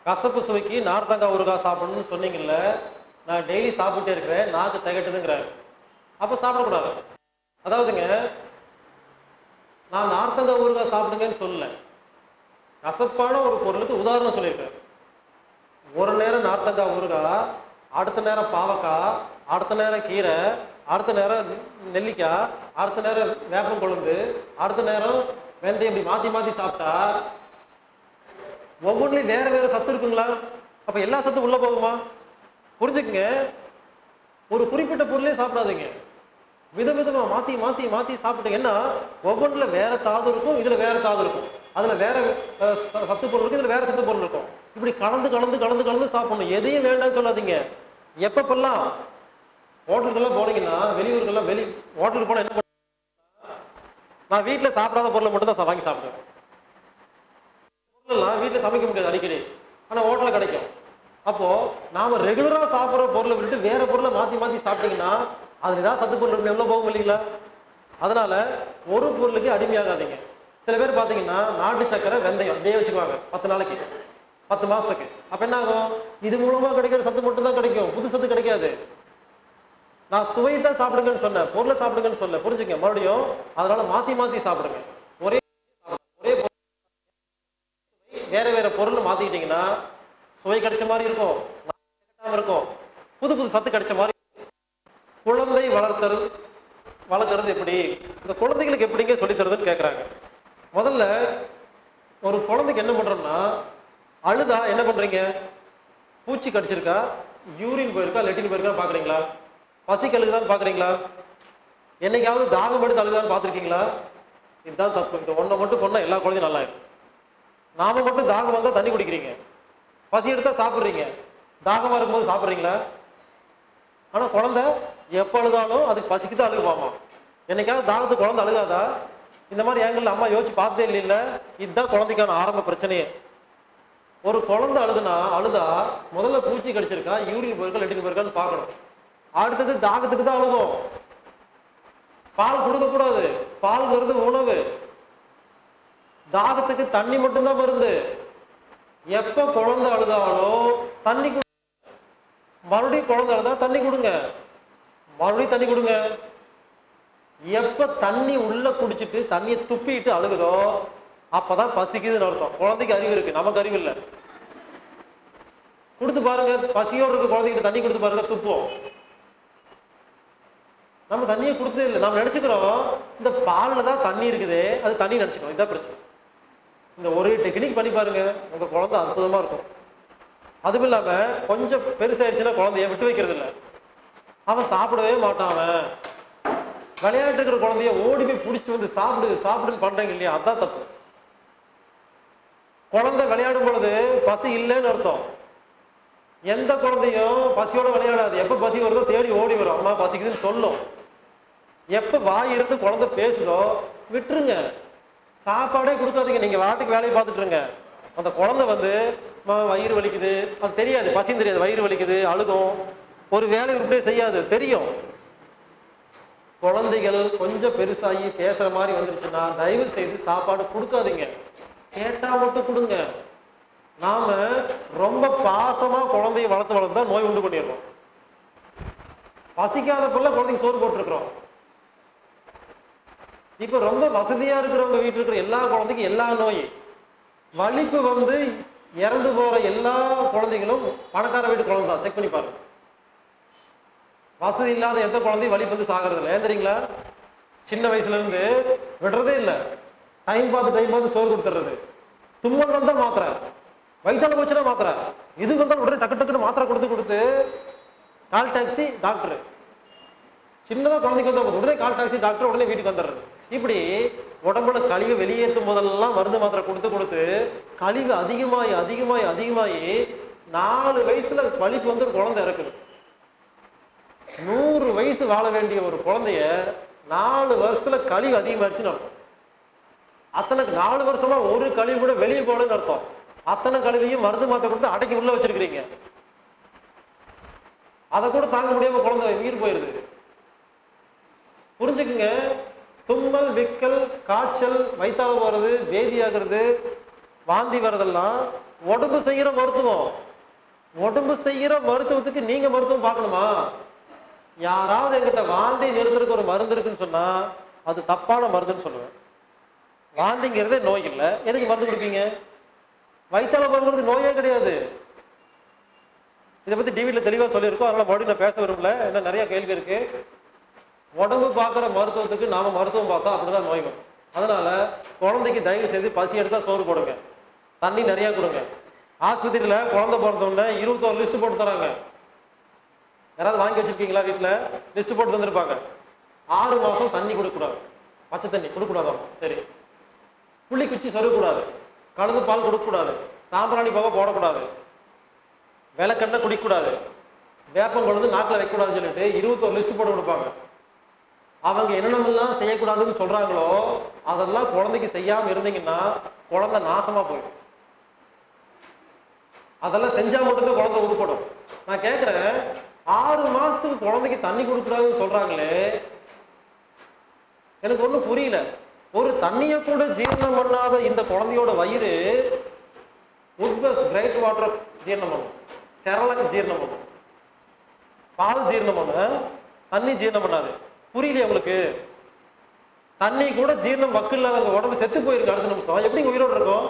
கசப்பு சுவைக்கு நார்த்தங்காய் ஊறுகாய் சாப்பிடணும்னு சொன்னீங்கல்ல நான் டெய்லி சாப்பிட்டே இருக்கிறேன் நாக்கு திகட்டுதுங்கிறாரு அப்போ சாப்பிடக்கூடாது அதாவதுங்க நான் நார்த்தங்காய் ஊறுகாய் சாப்பிடுங்கன்னு சொல்லல கசப்பான ஒரு பொருளுக்கு உதாரணம் சொல்லியிருக்கேன் ஒரு நேரம் நார்த்தங்காய் ஊறுகாய் அடுத்த நேரம் பாவக்காய் அடுத்த நேரம் கீரை அடுத்த நேரம் நெல்லிக்காய் அடுத்த நேரம் வேப்பம் கொழுந்து அடுத்த நேரம் வெந்தயம் இப்படி மாற்றி மாற்றி சாப்பிட்டா ஒவ்வொன்றுலையும் வேற வேற சத்து இருக்குங்களா அப்போ எல்லா சத்தும் உள்ள போகுமா புரிஞ்சுக்குங்க ஒரு குறிப்பிட்ட பொருளே சாப்பிடாதீங்க விதவிதமா மாத்தி மாத்தி மாத்தி சாப்பிட்டீங்கன்னா ஒவ்வொன்றுல வேற தாது இருக்கும் இதுல வேற தாது இருக்கும் அதுல வேற அஹ், ச- சத்து பொருள் இருக்கும் இதுல வேற சத்து பொருள் இருக்கும் இப்படி கலந்து கலந்து கலந்து கலந்து சாப்பிடணும் எதையும் வேண்டாம்னு சொல்லாதீங்க எப்பப்பெல்லாம் ஹோட்டலுக்கெல்லாம் போனீங்கன்னா வெளியூருக்கெல்லாம் வெளி ஹோட்டலுக்கு போனா என்ன பண்ணுவீங்க? நான் வீட்டில் சாப்பிடாத பொருளை மட்டும் தான் வாங்கி சாப்பிடுவேன் பொருளெல்லாம் வீட்டில் சமைக்க முடியாது அடிக்கடி ஆனால் ஹோட்டலில் கிடைக்கும் அப்போ நாம ரெகுலரா சாப்பிட்ற பொருளை விட்டுட்டு வேற பொருளை மாத்தி மாத்தி சாப்பிட்டீங்கன்னா அதுல ஏதாவது சத்து பொருள் இருக்கும் எவ்வளோ போகும் இல்லைங்களா அதனால ஒரு பொருளுக்கு அடிமையாகாதீங்க சில பேர் பார்த்தீங்கன்னா நாட்டு சக்கரை வெந்தயம் அப்படியே வச்சுக்குவாங்க பத்து நாளைக்கு பத்து மாசத்துக்கு அப்ப என்ன ஆகும் இது மூலமா கிடைக்கிற சத்து மட்டும் தான் கிடைக்கும் புது சத்து கிடைக்காது நான் சுவை தான் சாப்பிடுங்கன்னு சொன்னேன் பொருளை சாப்பிடுங்கன்னு சொல்ல புரிஞ்சுங்க மறுபடியும் அதனால மாத்தி மாத்தி சாப்பிடுங்க ஒரே ஒரே பொருள் வேற வேற பொருள் மாத்திக்கிட்டீங்கன்னா சுவை கிடைச்ச மாதிரி இருக்கும் கிடைக்காம இருக்கும் புது புது சத்து கிடைச்ச மாதிரி குழந்தை வளர்த்தறது வளர்க்கறது எப்படி இந்த குழந்தைகளுக்கு எப்படிங்க சொல்லித் தருதுன்னு கேட்குறாங்க முதல்ல ஒரு குழந்தைக்கு என்ன பண்றோம்னா அழுதா என்ன பண்றீங்க பூச்சி கடிச்சிருக்கா யூரின் போயிருக்கா லெட்டின் போயிருக்கா பாக்குறீங்களா பசிக்கு அழுகுதான்னு பாக்குறீங்களா என்னைக்காவது தாகம் எடுத்து அழுகுதான்னு பார்த்துருக்கீங்களா இதுதான் தப்பு இந்த ஒன்றை மட்டும் பண்ணா எல்லா குழந்தையும் நல்லா இருக்கும் நாம மட்டும் தாகம் வந்தா தண்ணி குடிக்கிறீங்க பசி எடுத்தா சாப்பிட்றீங்க தாகமா இருக்கும்போது சாப்பிட்றீங்களா ஆனா குழந்தை எப்ப அழுதாலும் அதுக்கு பசிக்கு தான் அழுகுவாமா என்னைக்காவது தாகத்துக்கு குழந்தை அழுகாதா இந்த மாதிரி ஏங்கல்ல அம்மா யோசிச்சு பார்த்ததே இல்லைல்ல இதுதான் குழந்தைக்கான ஆரம்ப பிரச்சனையே ஒரு குழந்தை அழுதுனா அழுதா முதல்ல பூச்சி கடிச்சிருக்கா யூரின் போயிருக்கா லெட்டின் போயிருக்கான்னு பார்க்கணும் அடுத்தது தாகத்துக்கு தான் அழுகும் பால் கொடுக்கக்கூடாது பால்ங்கிறது உணவு தாகத்துக்கு தண்ணி மட்டும்தான் மருந்து எப்ப குழந்தை அழுதாலும் தண்ணி குடு மறுபடியும் குழந்தை அழுதா தண்ணி கொடுங்க மறுபடியும் தண்ணி கொடுங்க எப்ப தண்ணி உள்ள குடிச்சிட்டு தண்ணியை துப்பிட்டு அழுகுதோ அப்பதான் பசிக்குதுன்னு அர்த்தம் குழந்தைக்கு அறிவு இருக்கு நமக்கு அறிவு இல்லை கொடுத்து பாருங்க பசியோடு இருக்க குழந்தைகிட்ட தண்ணி கொடுத்து பாருங்க துப்போம் நம்ம தண்ணியை கொடுத்தே இல்லை நம்ம நினைச்சுக்கிறோம் இந்த பால்ல தான் தண்ணி இருக்குதே அது தண்ணி நினைச்சுக்கிறோம் இதான் பிரச்சனை இந்த ஒரு டெக்னிக் பண்ணி பாருங்க உங்க குழந்தை அற்புதமா இருக்கும் அதுவும் இல்லாம கொஞ்சம் பெருசாயிருச்சுன்னா குழந்தைய விட்டு வைக்கிறது இல்லை அவன் சாப்பிடவே மாட்டான் அவன் விளையாட்டு இருக்கிற குழந்தைய ஓடி போய் பிடிச்சிட்டு வந்து சாப்பிடு சாப்பிடுன்னு பண்றீங்க இல்லையா அதான் தப்பு குழந்தை விளையாடும் பொழுது பசி இல்லைன்னு அர்த்தம் எந்த குழந்தையும் பசியோட விளையாடாது எப்ப பசி வருதோ தேடி ஓடி வரும் அம்மா பசிக்குதுன்னு சொல்லும் எப்ப வாய் இருந்து குழந்தை பேசுதோ விட்டுருங்க சாப்பாடே கொடுக்காதீங்க நீங்க வாட்டுக்கு வேலையை பார்த்துட்டு இருங்க அந்த குழந்தை வந்து "அம்மா, வயிறு வலிக்குது அது தெரியாது பசின்னு தெரியாது வயிறு வலிக்குது அழுகும் ஒரு வேலை உருப்படியே செய்யாது தெரியும் குழந்தைகள் கொஞ்சம் பெருசாகி பேசுற மாதிரி வந்துருச்சுன்னா தயவு செய்து சாப்பாடு கொடுக்காதீங்க கேட்டா மட்டும் கொடுங்க நாம ரொம்ப பாசமா குழந்தைய வளர்த்து வளர்த்து தான் நோய் உண்டு பண்ணிடுறோம் பசிக்காத பிள்ளை குழந்தைக்கு சோறு போட்டுருக்குறோம் இப்ப ரொம்ப வசதியா இருக்கிறவங்க வீட்டுல இருக்கிற எல்லா குழந்தைக்கும் எல்லா நோய் வலிப்பு வந்து இறந்து போற எல்லா குழந்தைகளும் பணக்கார வீட்டு குழந்தை தான் செக் பண்ணி பாருங்க வசதி இல்லாத எந்த குழந்தையும் வலி வந்து சாகிறது இல்லை ஏன் தெரியுங்களா சின்ன வயசுல இருந்து விடுறதே இல்லை டைம் பார்த்து டைம் பார்த்து சோறு கொடுத்துறது தும்மல் வந்தா மாத்திரை வயிற்றால போச்சுன்னா மாத்திரை இது வந்தால் உடனே டக்கு டக்குன்னு மாத்திரை கொடுத்து கொடுத்து கால் டாக்ஸி டாக்டர் சின்னதா குழந்தைக்கு வந்தா போதும் உடனே கால் டாக்ஸி டாக்டர் உடனே வீட்டுக்கு வந்துடுறது இப்படி உடம்புல கழிவை வெளியேற்றும் போதெல்லாம் மருந்து மாத்திரை கொடுத்து கொடுத்து கழிவு அதிகமாகி அதிகமாகி அதிகமாகி நாலு வயசுல வலிப்பு வந்து ஒரு குழந்தை இறக்குது நூறு வயசு வாழ வேண்டிய ஒரு குழந்தைய நாலு வருஷத்துல கழிவு அதிகமாயிருச்சுன்னு அர்த்தம் அத்தனை நாலு வருஷமா ஒரு கழிவு கூட வெளியே போகலன்னு அர்த்தம் அத்தனை கழிவையும் மருந்து மாத்திரை கொடுத்து அடக்கி உள்ள வச்சிருக்கிறீங்க அதை கூட தாங்க முடியாம குழந்தை உயிர் போயிருது புரிஞ்சுக்குங்க தும்மல் விக்கல் காய்ச்சல் வயித்தால போறது வேதியாகிறது வாந்தி வர்றதெல்லாம் உடம்பு செய்யற மருத்துவம் உடம்பு செய்யற மருத்துவத்துக்கு நீங்க மருத்துவம் பார்க்கணுமா யாராவது என்கிட்ட வாந்தி நிறுத்துறதுக்கு ஒரு மருந்து இருக்குன்னு சொன்னா அது தப்பான மருந்துன்னு சொல்லுவேன் வாந்திங்கிறதே நோய் இல்லை எதுக்கு மருந்து கொடுப்பீங்க வயிற்றால மருந்துறது நோயே கிடையாது இதை பத்தி டிவியில் தெளிவாக சொல்லியிருக்கோம் அதனால மறுபடியும் நான் பேச விரும்பல என்ன நிறைய கேள்வி இருக்கு உடம்பு பார்க்குற மருத்துவத்துக்கு நாம மருத்துவம் பார்த்தா அப்படிதான் நோய் வரும் அதனால குழந்தைக்கு தயவு செய்து பசி எடுத்தா சோறு போடுங்க தண்ணி நிறைய கொடுங்க ஆஸ்பத்திரியில குழந்தை பிறந்தோடனே இருபத்தோரு லிஸ்ட் போட்டு தராங்க யாராவது வாங்கி வச்சிருக்கீங்களா வீட்டில் லிஸ்ட் போட்டு தந்திருப்பாங்க ஆறு மாசம் தண்ணி கொடுக்கக்கூடாது பச்சை தண்ணி கொடுக்கக்கூடாதாம் சரி புள்ளி குச்சி சொருகக்கூடாது கலந்து பால் கொடுக்கக்கூடாது சாம்பிராணி போக போடக்கூடாது விளக்கெண்ணெய் குடிக்கக்கூடாது வேப்பம் கொழுந்து நாக்கில் வைக்கக்கூடாதுன்னு சொல்லிட்டு இருபத்தோரு லிஸ்ட் போட்டு கொடுப்பாங்க அவங்க என்னென்னமெல்லாம் செய்யக்கூடாதுன்னு சொல்றாங்களோ அதெல்லாம் குழந்தைக்கு செய்யாம இருந்தீங்கன்னா குழந்தை நாசமா போயிடும் அதெல்லாம் செஞ்சா மட்டும்தான் குழந்தை உருப்படும் நான் கேட்கிறேன் ஆறு மாசத்துக்கு குழந்தைக்கு தண்ணி கொடுக்கூடாதுன்னு சொல்றாங்களே எனக்கு ஒண்ணும் புரியல ஒரு தண்ணியை கூட ஜீரணம் பண்ணாத இந்த குழந்தையோட வயிறு உட்பஸ் கிரைட் வாட்டர் ஜீரணம் பண்ணும் செரலக்கு ஜீரணம் பண்ணும் பால் ஜீரணம் பண்ண தண்ணி ஜீரணம் பண்ணாது புரியலையே உங்களுக்கு தண்ணி கூட ஜீரணம் வக்கு இல்லாத உடம்பு செத்து போயிருக்கு அடுத்த நிமிஷம் எப்படி இங்க உயிரோடு இருக்கும்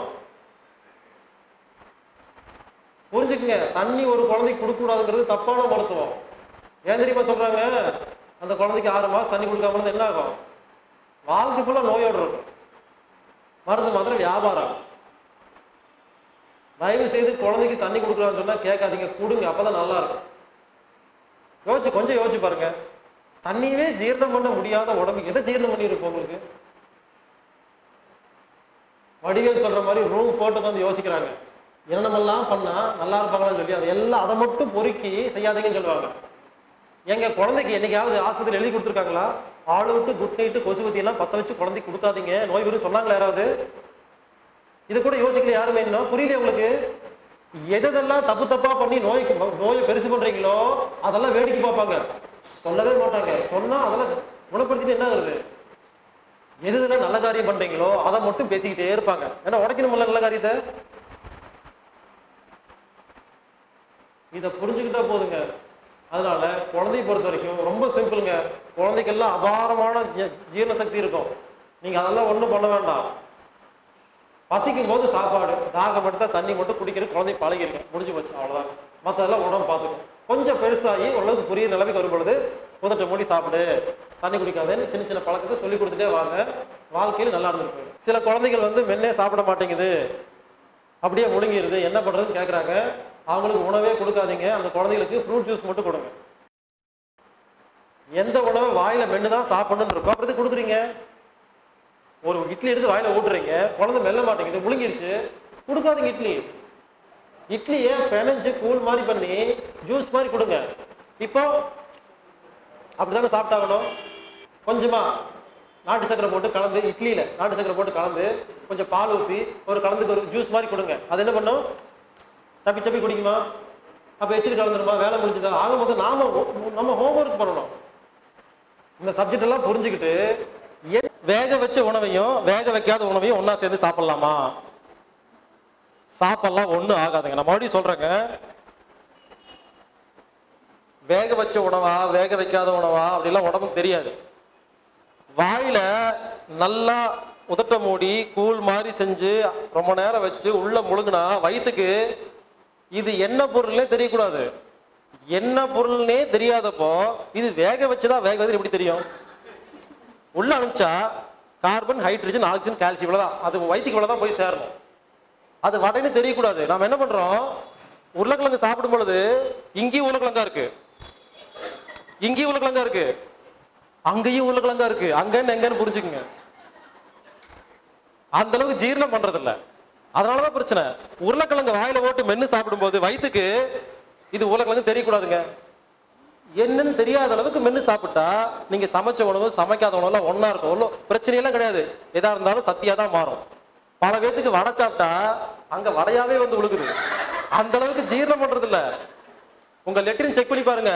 புரிஞ்சுக்குங்க தண்ணி ஒரு குழந்தைக்கு கொடுக்க கூடாதுங்கிறது தப்பான மருத்துவம் ஏன் தெரியுமா சொல்றாங்க அந்த குழந்தைக்கு ஆறு மாசம் தண்ணி கொடுக்காம இருந்தா என்ன ஆகும் வாழ்க்கை ஃபுல்லா நோயோடு இருக்கும் மருந்து மாத்திரம் வியாபாரம் தயவு செய்து குழந்தைக்கு தண்ணி கொடுக்குறான்னு சொன்னா கேட்காதீங்க கொடுங்க அப்பதான் நல்லா இருக்கும் யோசிச்சு கொஞ்சம் யோசிச்சு பாருங்க தண்ணியவே ஜீரணம் பண்ண முடியாத உடம்பு எதை ஜீரணம் பண்ணியிருக்கும் உங்களுக்கு வடிவேல் சொல்ற மாதிரி ரூம் போட்டு வந்து யோசிக்கிறாங்க என்னென்னமெல்லாம் பண்ணா நல்லா இருப்பாங்களான்னு சொல்லி அது எல்லாம் அதை மட்டும் பொறுக்கி செய்யாதீங்கன்னு சொல்லுவாங்க எங்க குழந்தைக்கு என்னைக்காவது ஆஸ்பத்திரி எழுதி கொடுத்துருக்காங்களா ஆள் விட்டு குட் நைட்டு கொசுபத்தி எல்லாம் பத்த வச்சு குழந்தைக்கு கொடுக்காதீங்க நோய் வரும் சொன்னாங்களா யாராவது இது கூட யோசிக்கல யாருமே இன்னும் புரியல உங்களுக்கு எதெல்லாம் தப்பு தப்பா பண்ணி நோய்க்கு நோயை பெருசு பண்றீங்களோ அதெல்லாம் வேடிக்கை பார்ப்பாங்க சொல்லவே மாட்டாங்க சொன்னா அதெல்லாம் குணப்படுத்திட்டு என்ன ஆகுது எது இதெல்லாம் நல்ல காரியம் பண்றீங்களோ அதை மட்டும் பேசிக்கிட்டே இருப்பாங்க ஏன்னா உடைக்கணும்ல நல்ல காரியத்தை இதை புரிஞ்சுக்கிட்டா போதுங்க அதனால குழந்தையை பொறுத்த வரைக்கும் ரொம்ப சிம்பிளுங்க குழந்தைக்கெல்லாம் அபாரமான ஜீ- ஜீரண சக்தி இருக்கும் நீங்க அதெல்லாம் ஒண்ணும் பண்ண வேண்டாம் பசிக்கும் போது சாப்பாடு தாகம் எடுத்தா தண்ணி மட்டும் குடிக்கிறது குழந்தை பழகிருங்க முடிஞ்சு போச்சு அவ்வளவுதான் மற்றதெல்லாம் உடம்பு பார்த்துக்கும் கொஞ்சம் பெருசாகி ஓரளவுக்கு புரியுற நிலைமைக்கு வரும் பொழுது உதட்ட மூடி சாப்பிடு தண்ணி குடிக்காதேன்னு சின்ன சின்ன பழக்கத்தை சொல்லி கொடுத்துட்டே வாங்க வாழ்க்கையில் நல்லா இருந்திருக்கு சில குழந்தைகள் வந்து மென்னே சாப்பிட மாட்டேங்குது அப்படியே முழுங்கிருது என்ன பண்றதுன்னு கேட்குறாங்க அவங்களுக்கு உணவே கொடுக்காதீங்க அந்த குழந்தைகளுக்கு ஃப்ரூட் ஜூஸ் மட்டும் கொடுங்க எந்த உணவை வாயில மென்று தான் சாப்பிடணும்னு இருக்கோ அப்படி எதுக்கு கொடுக்குறீங்க ஒரு இட்லி எடுத்து வாயில ஊட்டுறீங்க குழந்தை மெல்ல மாட்டேங்குது முழுங்கிருச்சு கொடுக்காதீங்க இட்லி இட்லியை பெனஞ்சு கூழ் மாதிரி பண்ணி ஜூஸ் மாதிரி கொடுங்க இப்போ அப்படிதானே சாப்பிட்டாகணும் கொஞ்சமா நாட்டு சக்கரை போட்டு கலந்து இட்லியில நாட்டு சக்கரை போட்டு கலந்து கொஞ்சம் பால் ஊற்றி ஒரு கலந்துக்கு ஒரு ஜூஸ் மாதிரி கொடுங்க அது என்ன பண்ணும் சப்பி சப்பி குடிக்குமா அப்ப எச்சில் கலந்துருமா வேலை முடிஞ்சுதா ஆக மொத்தம் நாம ஹோ- நம்ம ஹோம்ஒர்க் பண்ணணும் இந்த சப்ஜெக்ட் எல்லாம் புரிஞ்சுக்கிட்டு எ- வேக வச்ச உணவையும் வேக வைக்காத உணவையும் ஒண்ணா சேர்ந்து சாப்பிடலாமா சாப்பிடலாம் ஒண்ணும் ஆகாதுங்க நான் மறுபடியும் சொல்றேங்க வேக வச்ச உணவா வேக வைக்காத உணவா அப்படிலாம் உடம்புக்கு தெரியாது வாயில நல்லா உதட்ட மூடி கூழ் மாதிரி செஞ்சு ரொம்ப நேரம் வச்சு உள்ள முழுங்கினா வயித்துக்கு இது என்ன பொருள்னே தெரியக்கூடாது என்ன பொருள்னே தெரியாதப்போ இது வேக வச்சதா வேக வச்சது எப்படி தெரியும் உள்ள அனுப்பிச்சா கார்பன் ஹைட்ரஜன் ஆக்சிஜன் கால்சியம் இவ்வளவுதான் அது வயிற்றுக்கு இவ்வளவுதான் போய் சேரணும் அது வடைன்னு தெரியக்கூடாது நாம என்ன பண்றோம் உருளைக்கிழங்கு சாப்பிடும் பொழுது இங்கேயும் உருளைக்கிழங்கா இருக்கு இங்கேயும் உருளைக்கிழங்கா இருக்கு அங்கேயும் உருளைக்கிழங்கா இருக்கு அங்கன்னு எங்கன்னு புரிஞ்சுக்குங்க அந்த அளவுக்கு ஜீரணம் பண்றது இல்ல அதனாலதான் பிரச்சனை உருளைக்கிழங்கு வாயில போட்டு மென்னு சாப்பிடும்போது வயித்துக்கு இது உருளைக்கிழங்கு தெரியக்கூடாதுங்க என்னன்னு தெரியாத அளவுக்கு மென்னு சாப்பிட்டா நீங்க சமைச்ச உணவு சமைக்காத உணவுலாம் ஒண்ணா இருக்கும் ஒன்றும் பிரச்சனையெல்லாம் கிடையாது எதா இருந்தாலும் சத்தியா தான் மாறும் பல பேத்துக்கு வடை சாப்பிட்டா அங்க வடையாவே வந்து விழுகுது அந்த அளவுக்கு ஜீரணம் பண்றது இல்ல உங்க லெட்டரின் செக் பண்ணி பாருங்க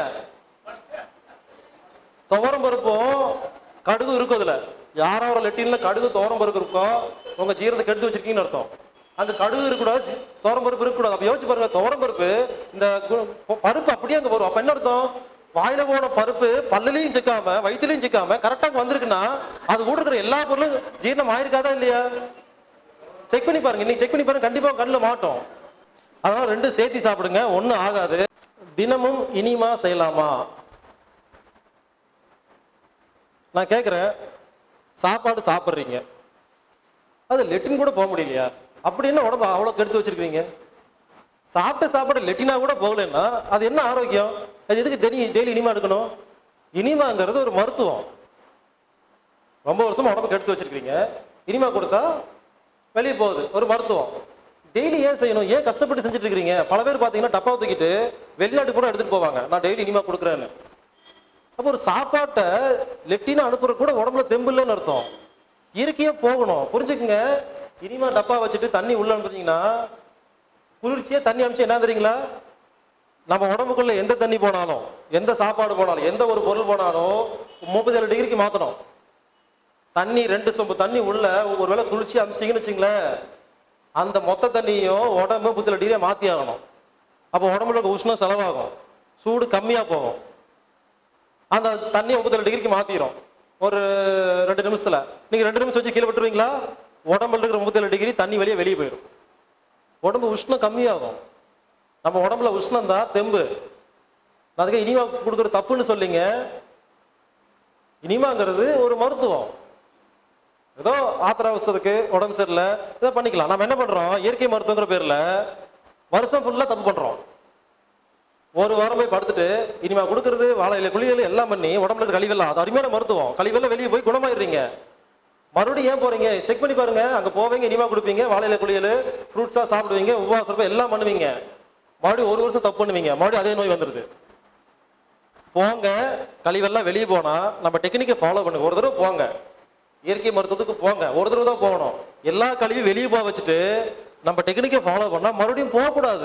துவரம் பருப்பும் கடுகு இருக்கும் அதுல யாரோட லெட்டின்ல கடுகு துவரம் பருப்பு இருக்கோ உங்க ஜீரணத்தை கெடுத்து வச்சிருக்கீங்கன்னு அர்த்தம் அங்க கடுகு இருக்கக்கூடாது சி- துவரம்பருப்பு இருக்கக்கூடாது அப்ப யோசிச்சு பாருங்க துவரம்பருப்பு இந்த கு- ப- பருப்பு அப்படியே அங்க வரும் அப்ப என்ன அர்த்தம் வாயில போன பருப்பு பல்லுலையும் சிக்காம வயிற்றுலையும் சிக்காம கரெக்டாக வந்திருக்குன்னா அது கூட இருக்கிற எல்லா பொருளும் ஜீரணம் ஆயிருக்காதா இல்லையா செக் பண்ணி பாருங்க இன்னைக்கு செக் பண்ணி பாருங்க கண்டிப்பா கண்ணில் மாட்டோம் அதனால ரெண்டும் சேர்த்து சாப்பிடுங்க ஒண்ணும் ஆகாது தினமும் இனிமா செய்யலாமா நான் கேட்குறேன் சாப்பாடு சாப்பிட்றீங்க அது லெட்டின் கூட போக முடியலையா அப்படி என்ன உடம்பு அவ்வளோ கெடுத்து வச்சிருக்கீங்க சாப்பிட்ட சாப்பாடு லெட்டினா கூட போகலைன்னா அது என்ன ஆரோக்கியம் அது எதுக்கு தெரியும் டெய்லி இனிமா எடுக்கணும் இனிமாங்கிறது ஒரு மருத்துவம் ரொம்ப வருஷமா உடம்பு கெடுத்து வச்சிருக்கீங்க இனிமா கொடுத்தா வெளியே போகுது ஒரு மருத்துவம் டெய்லி ஏன் செய்யணும் ஏன் கஷ்டப்பட்டு செஞ்சுட்டு இருக்கீங்க பல பேர் பார்த்தீங்கன்னா டப்பா தூக்கிட்டு வெளிநாட்டு கூட எடுத்துட்டு போவாங்க நான் டெய்லி இனிமா கொடுக்குறேன்னு அப்போ ஒரு சாப்பாட்டை லெட்டினா அனுப்புறது கூட உடம்புல தெம்பு இல்லைன்னு அர்த்தம் இயற்கையா போகணும் புரிஞ்சுக்குங்க இனிமா டப்பா வச்சுட்டு தண்ணி உள்ள அனுப்புறீங்கன்னா குளிர்ச்சியா தண்ணி அனுப்பிச்சு என்ன தெரியுங்களா நம்ம உடம்புக்குள்ள எந்த தண்ணி போனாலும் எந்த சாப்பாடு போனாலும் எந்த ஒரு பொருள் போனாலும் முப்பது ஏழு டிகிரிக்கு மாத்தணும் தண்ணி ரெண்டு சொம்பு தண்ணி உள்ள ஒருவேளை குளிர்ச்சி அனுப்பிச்சிட்டிங்கன்னு வச்சுங்களேன் அந்த மொத்த தண்ணியும் உடம்பு முப்பத்தி டிகிரியா மாத்தி ஆகணும் அப்போ உடம்புல இருக்க உஷ்ணம் செலவாகும் சூடு கம்மியா போகும் அந்த தண்ணி முப்பத்தி டிகிரிக்கு மாத்திரும் ஒரு ரெண்டு நிமிஷத்துல நீங்க ரெண்டு நிமிஷம் வச்சு கீழே விட்டுருவீங்களா உடம்புல இருக்கிற முப்பத்தி டிகிரி தண்ணி வெளியே வெளியே போயிடும் உடம்பு உஷ்ணம் கம்மியாகும் நம்ம உடம்புல உஷ்ணம் தான் தெம்பு நான் அதுக்கு இனிமா கொடுக்குற தப்புன்னு சொல்லிங்க இனிமாங்கிறது ஒரு மருத்துவம் ஏதோ ஆத்திராவஸ்தத்துக்கு உடம்பு சரியில்லை இதை பண்ணிக்கலாம் நம்ம என்ன பண்றோம் இயற்கை மருத்துவங்கிற பேர்ல வருஷம் ஃபுல்லா தப்பு பண்றோம் ஒரு வாரம் போய் படுத்துட்டு இனிமா கொடுக்கறது வாழை இலை குளியல் எல்லாம் பண்ணி உடம்புல இருக்க கழிவெல்லாம் அது அருமையான மருத்துவம் கழிவெல்லாம் வெளியே போய் குணமாயிடுறீங்க மறுபடியும் ஏன் போறீங்க செக் பண்ணி பாருங்க அங்க போவீங்க இனிமா கொடுப்பீங்க வாழை இலை குளியல் ஃப்ரூட்ஸா சாப்பிடுவீங்க உபவாசம் இருப்ப எல்லாம் பண்ணுவீங்க மறுபடியும் ஒரு வருஷம் தப்பு பண்ணுவீங்க மறுபடியும் அதே நோய் வந்துருது போங்க கழிவெல்லாம் வெளியே போனா நம்ம டெக்னிக்கை ஃபாலோ பண்ணுங்க ஒரு தடவை போங்க இயற்கை மருத்துவத்துக்கு போங்க ஒரு தடவை தான் போகணும் எல்லா கழிவும் வெளியே போக வச்சுட்டு நம்ம டெக்னிக்கை ஃபாலோ பண்ணா மறுபடியும் போகக்கூடாது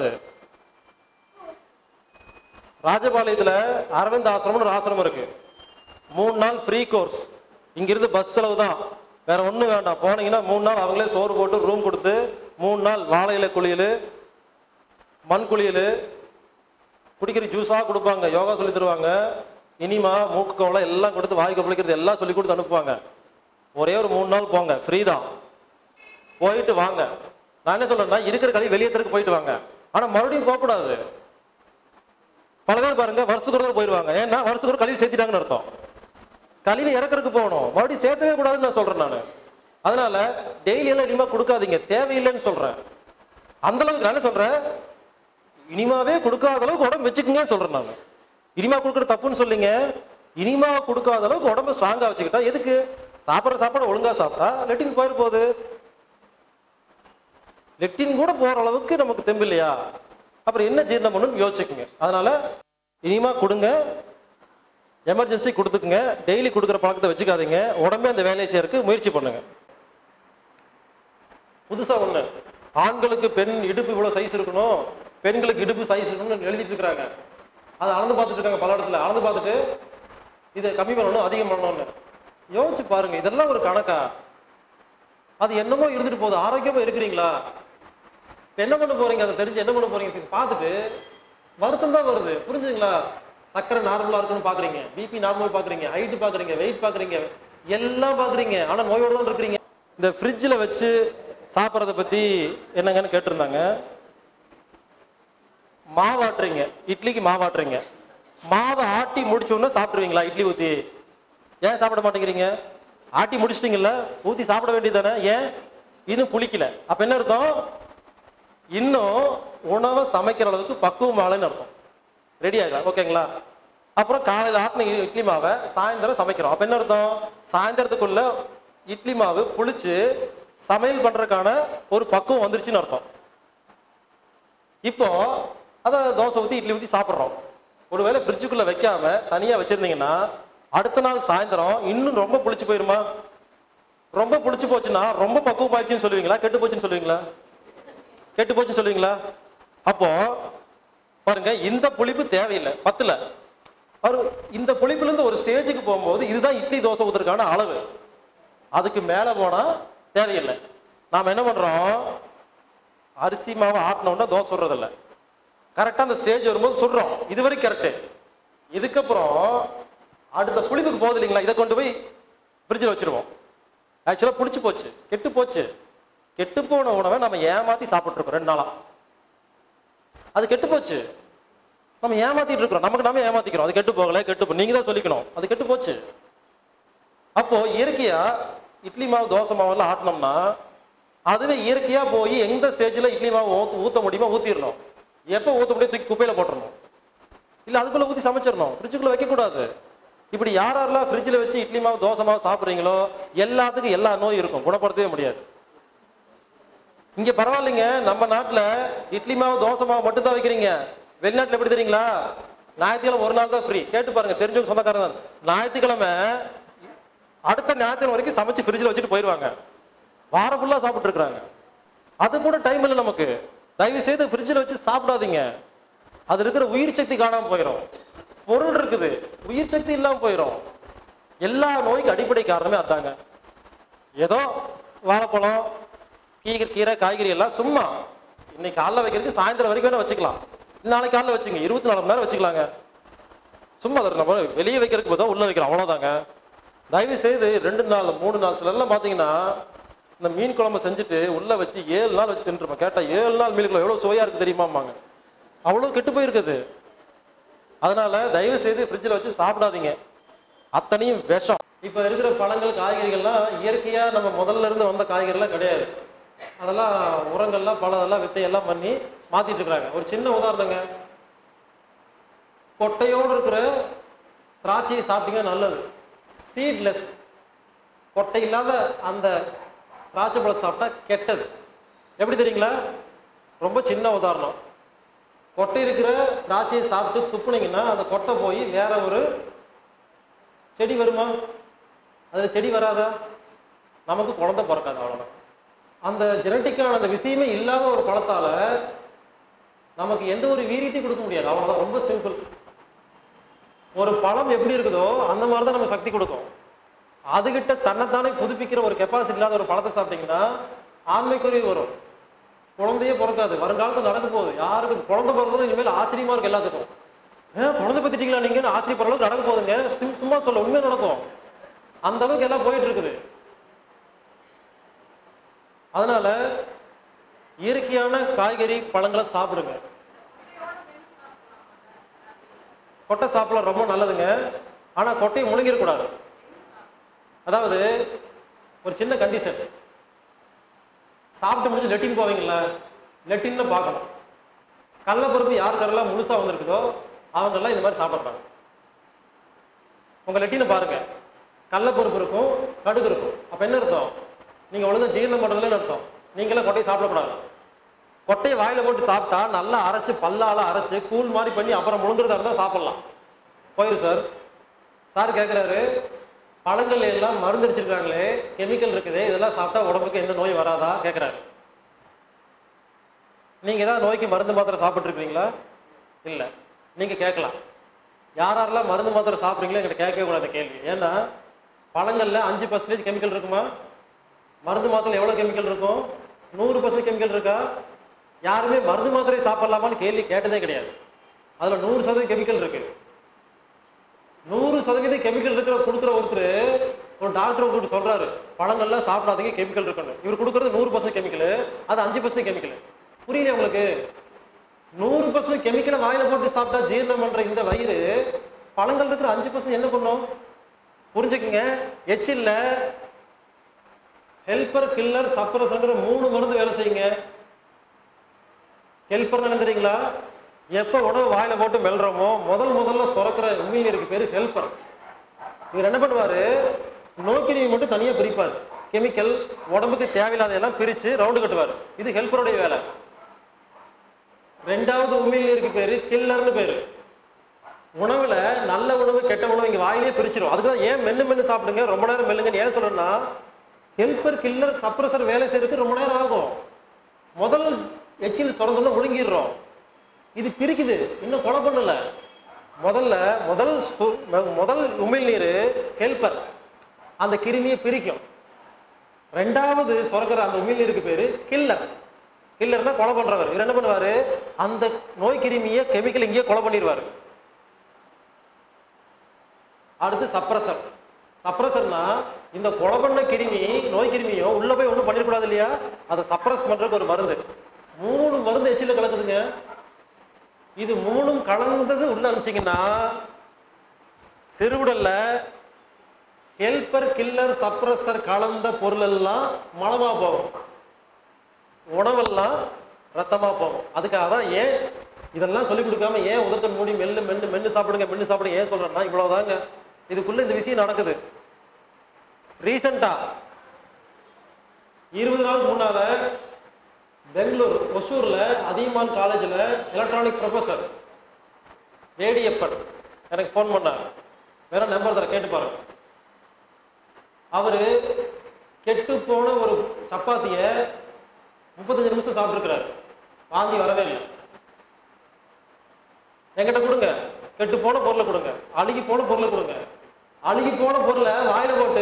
ராஜபாளையத்துல அரவிந்த் ஆசிரமம்னு ஒரு ஆசிரமம் இருக்கு மூணு நாள் ஃப்ரீ கோர்ஸ் இங்கிருந்து பஸ் செலவு தான் வேற ஒண்ணும் வேண்டாம் போனீங்கன்னா மூணு நாள் அவங்களே சோறு போட்டு ரூம் கொடுத்து மூணு நாள் வாழை இலை குளியல் மண் குளியல் குடிக்கிற ஜூஸாக கொடுப்பாங்க யோகா சொல்லி தருவாங்க இனிமா மூக்கு கோவலை எல்லாம் கொடுத்து வாய்க்கு பிடிக்கிறது எல்லாம் சொல்லி கொடுத்து அனுப்புவாங்க ஒரே ஒரு மூணு நாள் போங்க ஃப்ரீ தான் போயிட்டு வாங்க நான் என்ன சொல்றேன்னா இருக்கிற கழி வெளியே தெருக்கு போயிட்டு வாங்க ஆனா மறுபடியும் போகக்கூடாது பல பேர் பாருங்க வருஷத்துக்கு ஒரு தடவை போயிடுவாங்க ஏன்னா வருஷத்துக்கு ஒரு கழிவு சேர்த்திட்டாங்கன்னு அர்த்தம் கழிவு இறக்கறதுக்கு போகணும் மறுபடியும் சேர்த்தவே கூடாதுன்னு நான் சொல்றேன் நான் அதனால டெய்லி எல்லாம் இனிமா கொடுக்காதீங்க தேவையில்லைன்னு சொல்றேன் அந்த அளவுக்கு நான் என்ன சொல்றேன் இனிமாவே கொடுக்காத அளவுக்கு உடம்பு வச்சுக்குங்கன்னு சொல்றேன் நான் இனிமா கொடுக்குற தப்புன்னு சொல்லிங்க இனிமா கொடுக்காத அளவுக்கு உடம்பு ஸ்ட்ராங்கா வச்சுக்கிட்டா எதுக்கு சாப்பிட்ற சாப்பாடு ஒழுங்கா சாப்பிட்டா லெட்டின் போயிரு போகுது லெட்டின் கூட போற அளவுக்கு நமக்கு தெம்பு இல்லையா அப்புறம் என்ன ஜீரணம் பண்ணணும்னு யோசிச்சுக்குங்க அதனால இனிமா கொடுங்க எமர்ஜென்சி கொடுத்துக்குங்க டெய்லி கொடுக்குற பழக்கத்தை வச்சுக்காதீங்க உடம்பே அந்த வேலையை செய்யறதுக்கு முயற்சி பண்ணுங்க புதுசா ஒண்ணு ஆண்களுக்கு பெண் இடுப்பு இவ்வளவு சைஸ் இருக்கணும் பெண்களுக்கு இடுப்பு சைஸ் இருக்கணும்னு எழுதிட்டு இருக்காங்க அதை அளந்து பார்த்துட்டு இருக்காங்க பல இடத்துல அளந்து பார்த்துட்டு இதை கம்மி பண்ணணும் அதிகம் பண்ணணும்னு யோசிச்சு பாருங்க இதெல்லாம் ஒரு கணக்கா அது என்னமோ இருந்துட்டு போகுது ஆரோக்கியமா இருக்கிறீங்களா இப்ப என்ன பண்ண போறீங்க அதை தெரிஞ்சு என்ன பண்ண போறீங்க இது பார்த்துட்டு வருத்தம் தான் வருது புரிஞ்சுங்களா சக்கரை நார்மலா இருக்குன்னு பாக்குறீங்க பிபி நார்மல் பாக்குறீங்க ஹைட் பாக்குறீங்க வெயிட் பாக்குறீங்க எல்லாம் பாக்குறீங்க ஆனா நோயோட தான் இருக்கிறீங்க இந்த ஃப்ரிட்ஜில் வச்சு சாப்பிட்றத பத்தி என்னங்கன்னு கேட்டிருந்தாங்க மாவாட்டுறீங்க இட்லிக்கு மாவாட்டுறீங்க மாவை ஆட்டி முடிச்ச உடனே சாப்பிடுவீங்களா இட்லி ஊத்தி ஏன் சாப்பிட மாட்டேங்கிறீங்க ஆட்டி முடிச்சிட்டீங்கல்ல ஊத்தி சாப்பிட வேண்டியதானே ஏன் இன்னும் புளிக்கல அப்ப என்ன அர்த்தம் இன்னும் உணவை சமைக்கிற அளவுக்கு பக்குவம் ஆளுன்னு அர்த்தம் ரெடி ஆகல ஓகேங்களா அப்புறம் காலையில் ஆட்டின இட்லி மாவை சாயந்தரம் சமைக்கிறோம் அப்ப என்ன அர்த்தம் சாயந்தரத்துக்குள்ள இட்லி மாவு புளிச்சு சமையல் பண்றதுக்கான ஒரு பக்குவம் வந்துருச்சுன்னு அர்த்தம் இப்போ அதை தோசை ஊற்றி இட்லி ஊற்றி சாப்பிட்றோம் ஒருவேளை ஃப்ரிட்ஜுக்குள்ள வைக்காம தனியா வச்சிருந்தீங்கன்னா அடுத்த நாள் சாயந்தரம் இன்னும் ரொம்ப புளிச்சு போயிருமா ரொம்ப புளிச்சு போச்சுன்னா ரொம்ப பக்குவம் ஆயிடுச்சுன்னு சொல்லுவீங்களா கெட்டு போச்சுன்னு சொல்லுவீங்களா கெட்டு போச்சுன்னு சொல்லுவீங்களா அப்போ பாருங்க இந்த புளிப்பு தேவையில்லை பத்துல அவர் இந்த புளிப்புல இருந்து ஒரு ஸ்டேஜுக்கு போகும்போது இதுதான் இட்லி தோசை ஊத்துறதுக்கான அளவு அதுக்கு மேல போனா தேவையில்லை நாம என்ன பண்றோம் அரிசி மாவை ஆட்டினோம்னா தோசை சுடுறதில்ல கரெக்டாக அந்த ஸ்டேஜ் வரும்போது சுடுறோம் இது வரைக்கும் கரெக்டு இதுக்கப்புறம் அடுத்த புளிப்புக்கு போகுது இல்லைங்களா இதை கொண்டு போய் ஃப்ரிட்ஜில் வச்சிருவோம் ஆக்சுவலாக புளிச்சு போச்சு கெட்டு போச்சு கெட்டு போன உணவை நம்ம ஏமாத்தி சாப்பிட்ருக்கோம் ரெண்டு நாளா அது கெட்டு போச்சு நம்ம ஏமாத்திட்டு இருக்கிறோம் நமக்கு நாம ஏமாத்திக்கிறோம் அது கெட்டு போகல கெட்டு போ நீங்க தான் சொல்லிக்கணும் அது கெட்டு போச்சு அப்போ இயற்கையா இட்லி மாவு தோசை மாவெல்லாம் ஆட்டினோம்னா அதுவே இயற்கையா போய் எந்த ஸ்டேஜ்ல இட்லி மாவு ஊத்த- ஊத்த முடியுமோ ஊத்திடணும் எப்போ ஊத்த முடியும் தூக்கி குப்பையில போட்டுறணும் இல்ல அதுக்குள்ள ஊத்தி சமைச்சிடணும் ஃப்ரிட்ஜுக்குள்ள வைக்க கூடாது இப்படி யார் யாரெல்லாம் ஃப்ரிட்ஜில் வச்சு இட்லி மாவு தோசை மாவு சாப்பிட்றீங்களோ எல்லாத்துக்கும் எல்லா நோய் இருக்கும் குணப்படுத்தவே முடியாது இங்க பரவாயில்லைங்க நம்ம நாட்டுல இட்லி மாவு தோசை மாவு மட்டும் தான் வைக்கிறீங்க வெளிநாட்டுல எப்படி தெரியுங்களா ஞாயிற்றுக்கிழமை ஒரு நாள் தான் ஃப்ரீ கேட்டு பாருங்க தெரிஞ்சவங்க சொந்தக்காரங்க தான் ஞாயிற்றுக்கிழமை அடுத்த ஞாயிற்றுக்கிழமை வரைக்கும் சமைச்சு ஃப்ரிட்ஜில் வச்சுட்டு போயிடுவாங்க வாரம் ஃபுல்லாக சாப்பிட்டு இருக்கிறாங்க அது கூட டைம் இல்லை நமக்கு தயவு செய்து ஃப்ரிட்ஜில் வச்சு சாப்பிடாதீங்க அது இருக்கிற உயிர் சக்தி காணாம போயிடும் பொருள் இருக்குது உயிர் சக்தி இல்லாம போயிடும் எல்லா நோய்க்கு அடிப்படை காரணமே அதாங்க ஏதோ வாழைப்பழம் கீரை கீரை காய்கறி எல்லாம் சும்மா இன்னைக்கு காலைல வைக்கிறதுக்கு சாயந்தரம் வரைக்கும் வேணா வச்சுக்கலாம் நாளைக்கு காலைல வச்சுங்க இருபத்தி நாலு மணி நேரம் வச்சுக்கலாங்க சும்மா அதை நம்ம வெளியே வைக்கிறதுக்கு பதிலாக உள்ள வைக்கிறோம் அவ்வளோதாங்க தயவு செய்து ரெண்டு நாள் மூணு நாள் சிலர்லாம் பார்த்தீங்கன்னா இந்த மீன் குழம்பு செஞ்சுட்டு உள்ள வச்சு ஏழு நாள் வச்சு தின்றுப்போம் கேட்டால் ஏழு நாள் மீன் குழம்பு எவ்வளோ சுவையா இருக்கு தெரியுமாம்பாங்க அவ்வளோ கெட்டு போயிருக்குது அதனால தயவு செய்து ஃப்ரிட்ஜில் வச்சு சாப்பிடாதீங்க அத்தனையும் விஷம் இப்போ இருக்கிற பழங்கள் காய்கறிகள்லாம் இயற்கையா நம்ம முதல்ல இருந்து வந்த காய்கறிலாம் கிடையாது அதெல்லாம் உரங்கள்லாம் பழதெல்லாம் வித்தையெல்லாம் பண்ணி மாத்திட்டு இருக்கிறாங்க ஒரு சின்ன உதாரணங்க கொட்டையோடு இருக்கிற திராட்சையை சாப்பிட்டீங்கன்னா நல்லது சீட்லெஸ் கொட்டை இல்லாத அந்த திராட்சை பழத்தை சாப்பிட்டா கெட்டது எப்படி தெரியுங்களா ரொம்ப சின்ன உதாரணம் கொட்டை இருக்கிற திராட்சையை சாப்பிட்டு துப்புனீங்கன்னா அந்த கொட்டை போய் வேற ஒரு செடி வருமா அதில் செடி வராதா நமக்கு குழந்தை பிறக்காது அவ்வளோதான் அந்த ஜெனட்டிக்கான அந்த விஷயமே இல்லாத ஒரு பழத்தால நமக்கு எந்த ஒரு வீரியத்தையும் கொடுக்க முடியாது அவ்வளோதான் ரொம்ப சிம்பிள் ஒரு பழம் எப்படி இருக்குதோ அந்த மாதிரி தான் நம்ம சக்தி கொடுக்கும் அதுகிட்ட தன்னைத்தானே புதுப்பிக்கிற ஒரு கெப்பாசிட்டி இல்லாத ஒரு பழத்தை சாப்பிட்டீங்கன்னா ஆண்மைக்குரிய வரும் குழந்தையே பிறக்காது வருங்காலத்தில் நடக்க போகுது யாருக்கும் குழந்தை பிறந்ததும் இனிமேல் ஆச்சரியமா இருக்கு எல்லாத்துக்கும் ஏன் குழந்தை பத்திட்டீங்களா நீங்கன்னு ஆச்சரியப்படுற அளவுக்கு நடக்க போகுதுங்க சும்- சும்மா சொல்ல உண்மையா நடக்கும் அந்த அளவுக்கு எல்லாம் போயிட்டு இருக்குது அதனால இயற்கையான காய்கறி பழங்களை சாப்பிடுங்க கொட்டை சாப்பிடலாம் ரொம்ப நல்லதுங்க ஆனா கொட்டையை முழுங்கிடக்கூடாது அதாவது ஒரு சின்ன கண்டிஷன் சாப்பிட்டு முடிச்சு லெட்டின் போவீங்களா லெட்டின்னு பார்க்கணும் கடலப்பருப்பு யார் கரெல்லாம் முழுசா வந்திருக்குதோ அவங்கெல்லாம் இந்த மாதிரி சாப்பிட்றாங்க உங்க லெட்டினை பாருங்க கடலப்பருப்பு இருக்கும் கடுகு இருக்கும் அப்ப என்ன அர்த்தம் நீங்க ஒழுங்கா ஜீரணம் பண்றதுலன்னு அர்த்தம் நீங்களாம் கொட்டையை சாப்பிடக்கூடாது கொட்டையை வாயில போட்டு சாப்பிட்டா நல்லா அரைச்சு பல்லால அரைச்சு கூழ் மாதிரி பண்ணி அப்புறம் முழுங்குறதா இருந்தா சாப்பிடலாம் போயிரு சார் சார் கேட்குறாரு பழங்கள் எல்லாம் மருந்து அடிச்சிருக்காங்களே கெமிக்கல் இருக்குது இதெல்லாம் சாப்பிட்டா உடம்புக்கு எந்த நோய் வராதா கேட்குறாரு நீங்க ஏதாவது நோய்க்கு மருந்து மாத்திரை சாப்பிட்ருக்கீங்களா இல்லை நீங்க கேட்கலாம் யார் யாரெல்லாம் மருந்து மாத்திரை சாப்பிட்றீங்களோ என்கிட்ட கேட்கவே கூடாது கேள்வி ஏன்னா பழங்கள்ல அஞ்சு பர்சன்டேஜ் கெமிக்கல் இருக்குமா மருந்து மாத்திரை எவ்வளவு கெமிக்கல் இருக்கும் நூறு பர்சன்ட் கெமிக்கல் இருக்கா யாருமே மருந்து மாத்திரை சாப்பிடலாமான்னு கேள்வி கேட்டதே கிடையாது அதுல நூறு சதவீதம் கெமிக்கல் இருக்கு நூறு சதவீதம் கெமிக்கல் இருக்கிற கொடுக்குற ஒருத்தர் ஒரு டாக்டர் கூப்பிட்டு சொல்றாரு பழங்கள்லாம் சாப்பிடாதீங்க கெமிக்கல் இருக்குன்னு இவர் கொடுக்குறது நூறு பர்சன்ட் கெமிக்கல் அது அஞ்சு பர்சன்ட் கெமிக்கல் புரியல உங்களுக்கு நூறு பர்சன்ட் கெமிக்கலை வாயில போட்டு சாப்பிட்டா ஜீரணம் பண்ற இந்த வயிறு பழங்கள் இருக்கிற அஞ்சு பர்சன்ட் என்ன பண்ணும் புரிஞ்சுக்குங்க எச்சில்ல ஹெல்பர் கில்லர் சப்ரஸ்ங்கிற மூணு மருந்து வேலை செய்யுங்க ஹெல்பர் தெரியுங்களா எப்போ உணவு வாயில போட்டு மெல்றோமோ முதல் முதல்ல சுரக்கிற உமிழ்நீருக்கு பேரு ஹெல்பர் இவர் என்ன பண்ணுவாரு நோக்கிரியை மட்டும் தனியா பிரிப்பார் கெமிக்கல் உடம்புக்கு தேவையில்லாத எல்லாம் பிரிச்சு ரவுண்டு கட்டுவார் இது ஹெல்பருடைய வேலை ரெண்டாவது உமிழ்நீருக்கு பேரு கில்லர்னு பேரு உணவுல நல்ல உணவு கெட்ட உணவு இங்க வாயிலே பிரிச்சிடும் அதுக்கு தான் ஏன் மென்னு மென்னு சாப்பிடுங்க ரொம்ப நேரம் மெல்லுங்கன்னு ஏன் சொல்றேன்னா ஹெல்பர் கில்லர் சப்ரஸர் வேலை செய்யறதுக்கு ரொம்ப நேரம் ஆகும் முதல் எச்சில் சுரந்தோம்னா முழுங்கிடுறோம் இது பிரிக்குது இன்னும் கொலை பண்ணல முதல்ல முதல் சு- ம- முதல் உமிழ்நீர் ஹெல்பர் அந்த கிருமியை பிரிக்கும் ரெண்டாவது சுரக்கிற அந்த உமிழ்நீருக்கு பேரு கில்லர் கில்லர்னா கொலை பண்றவர் இவர் என்ன பண்ணுவாரு அந்த நோய் கிருமியை கெமிக்கல் இங்கேயே கொலை பண்ணிடுவாரு அடுத்து சப்ரசர் சப்ரசர்னா இந்த கொலை பண்ண கிருமி நோய் கிருமியும் உள்ள போய் ஒன்றும் பண்ணிடக்கூடாது இல்லையா அதை சப்ரஸ் பண்றதுக்கு ஒரு மருந்து மூணு மருந்து எச்சில கலக்குதுங்க இது மூணும் கலந்தது உள்ள அனுப்பிச்சிங்கன்னா சிறுவுடல்ல ஹெல்பர் கில்லர் சப்ரஸர் கலந்த பொருள் எல்லாம் மலமா போகும் உணவெல்லாம் ரத்தமா போகும் அதுக்காக தான் ஏன் இதெல்லாம் சொல்லி கொடுக்காம ஏன் உதட்ட மூடி மெல்லு மென்னு மென்னு சாப்பிடுங்க மென்னு சாப்பிடுங்க ஏன் சொல்றேன்னா இவ்வளவுதாங்க இதுக்குள்ள இந்த விஷயம் நடக்குது ரீசெண்டா இருபது நாளுக்கு முன்னால பெங்களூர் ஒசூர்ல அதியமான் காலேஜில் எலக்ட்ரானிக் ப்ரொஃபஸர் வேடியப்பன் எனக்கு ஃபோன் பண்ணார் வேற நம்பர் தர கேட்டு பாருங்க அவரு கெட்டு போன ஒரு சப்பாத்திய முப்பத்தஞ்சு நிமிஷம் சாப்பிட்டுருக்கிறார் வாந்தி வரவே இல்லை என்கிட்ட கொடுங்க கெட்டு போன பொருளை கொடுங்க அழுகி போன பொருளை கொடுங்க அழுகி போன பொருளை வாயில போட்டு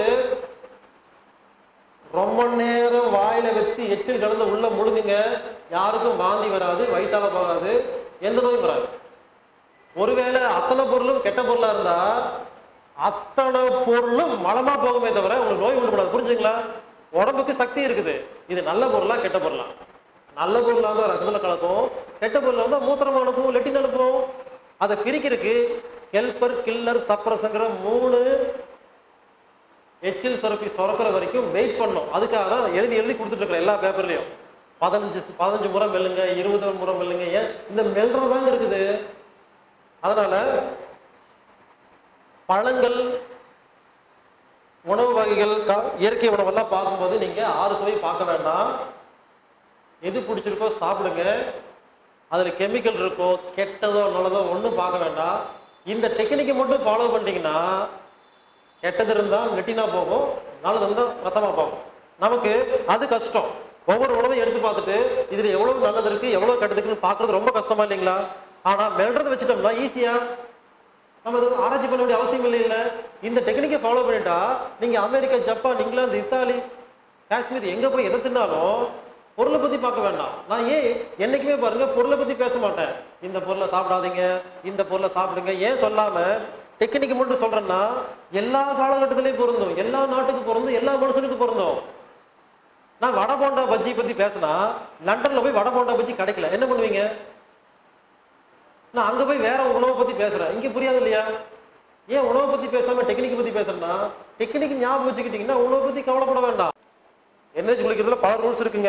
ரொம்ப நேரம் வாயில வச்சு எச்சில் கலந்து உள்ள முழுங்குங்க யாருக்கும் வாந்தி வராது வயிற்றால போகாது எந்த நோயும் வராது ஒருவேளை அத்தனை பொருளும் கெட்ட பொருளா இருந்தா அத்தனை பொருளும் மலமா போகுமே தவிர உங்களுக்கு நோய் உண்டு பண்ணாது புரிஞ்சுங்களா உடம்புக்கு சக்தி இருக்குது இது நல்ல பொருளா கெட்ட பொருளா நல்ல பொருளா இருந்தா ரத்தத்துல கலக்கும் கெட்ட பொருளா இருந்தா மூத்திரம் அனுப்பும் லெட்டின் அனுப்பும் அதை பிரிக்கிறதுக்கு ஹெல்பர் கில்லர் சப்ரஸங்கிற மூணு எச்சில் சுரப்பி சுரக்கிற வரைக்கும் வெயிட் பண்ணோம் அதுக்காக தான் எழுதி எழுதி கொடுத்துட்டு இருக்கிறேன் எல்லா பேப்பர்லயும் பதினஞ்சு பதினஞ்சு முறை மெல்லுங்க இருபது முறை மெல்லுங்க ஏன் இந்த மெல்றதாங்க இருக்குது அதனால பழங்கள் உணவு வகைகள் கா- இயற்கை உணவெல்லாம் பார்க்கும்போது நீங்க ஆறு சுவை பார்க்க வேண்டாம் எது பிடிச்சிருக்கோ சாப்பிடுங்க அதுல கெமிக்கல் இருக்கோ கெட்டதோ நல்லதோ ஒன்றும் பார்க்க வேண்டாம் இந்த டெக்னிக்கை மட்டும் ஃபாலோ பண்ணிட்டீங்கன்னா கெட்டது இருந்தால் லெட்டினா போகும் நல்லது இருந்தால் ரத்தமா போகும் நமக்கு அது கஷ்டம் ஒவ்வொரு உணவையும் எடுத்து பார்த்துட்டு இதுல எவ்வளவு நல்லது இருக்கு எவ்வளவு கெட்டது இருக்குன்னு பார்க்கறது ரொம்ப கஷ்டமா இல்லைங்களா ஆனா மெல்றதை வச்சுட்டோம்னா ஈஸியா நம்ம அது ஆராய்ச்சி பண்ண வேண்டிய அவசியம் இல்லை இல்ல இந்த டெக்னிக்கை ஃபாலோ பண்ணிட்டா நீங்க America Japan England Italy Kashmir எங்க போய் எதை தின்னாலும் பொருளை பத்தி பார்க்க வேண்டாம் நான் ஏன் என்னைக்குமே பாருங்க பொருளை பத்தி பேச மாட்டேன் இந்த பொருளை சாப்பிடாதீங்க இந்த பொருளை சாப்பிடுங்க ஏன் சொல்லாம டெக்னிக் மட்டும் சொல்றேன்னா எல்லா காலகட்டத்திலையும் பொருந்தும் எல்லா நாட்டுக்கு பொருந்தும் எல்லா மனுஷனுக்கு பொருந்தும் நான் வடை போண்டா பஜ்ஜி பத்தி பேசினா லண்டன்ல போய் வடை போண்டா பஜ்ஜி கிடைக்கல என்ன பண்ணுவீங்க நான் அங்க போய் வேற உணவை பத்தி பேசுறேன் இங்க புரியாது இல்லையா ஏன் உணவை பத்தி பேசாம டெக்னிக் பத்தி பேசுறேன்னா டெக்னிக் ஞாபகம் வச்சுக்கிட்டீங்கன்னா உணவை பத்தி கவலைப்பட வேண்டாம் எண்ணெய் குளிக்கிறதுல பல ரூல்ஸ் இருக்குங்க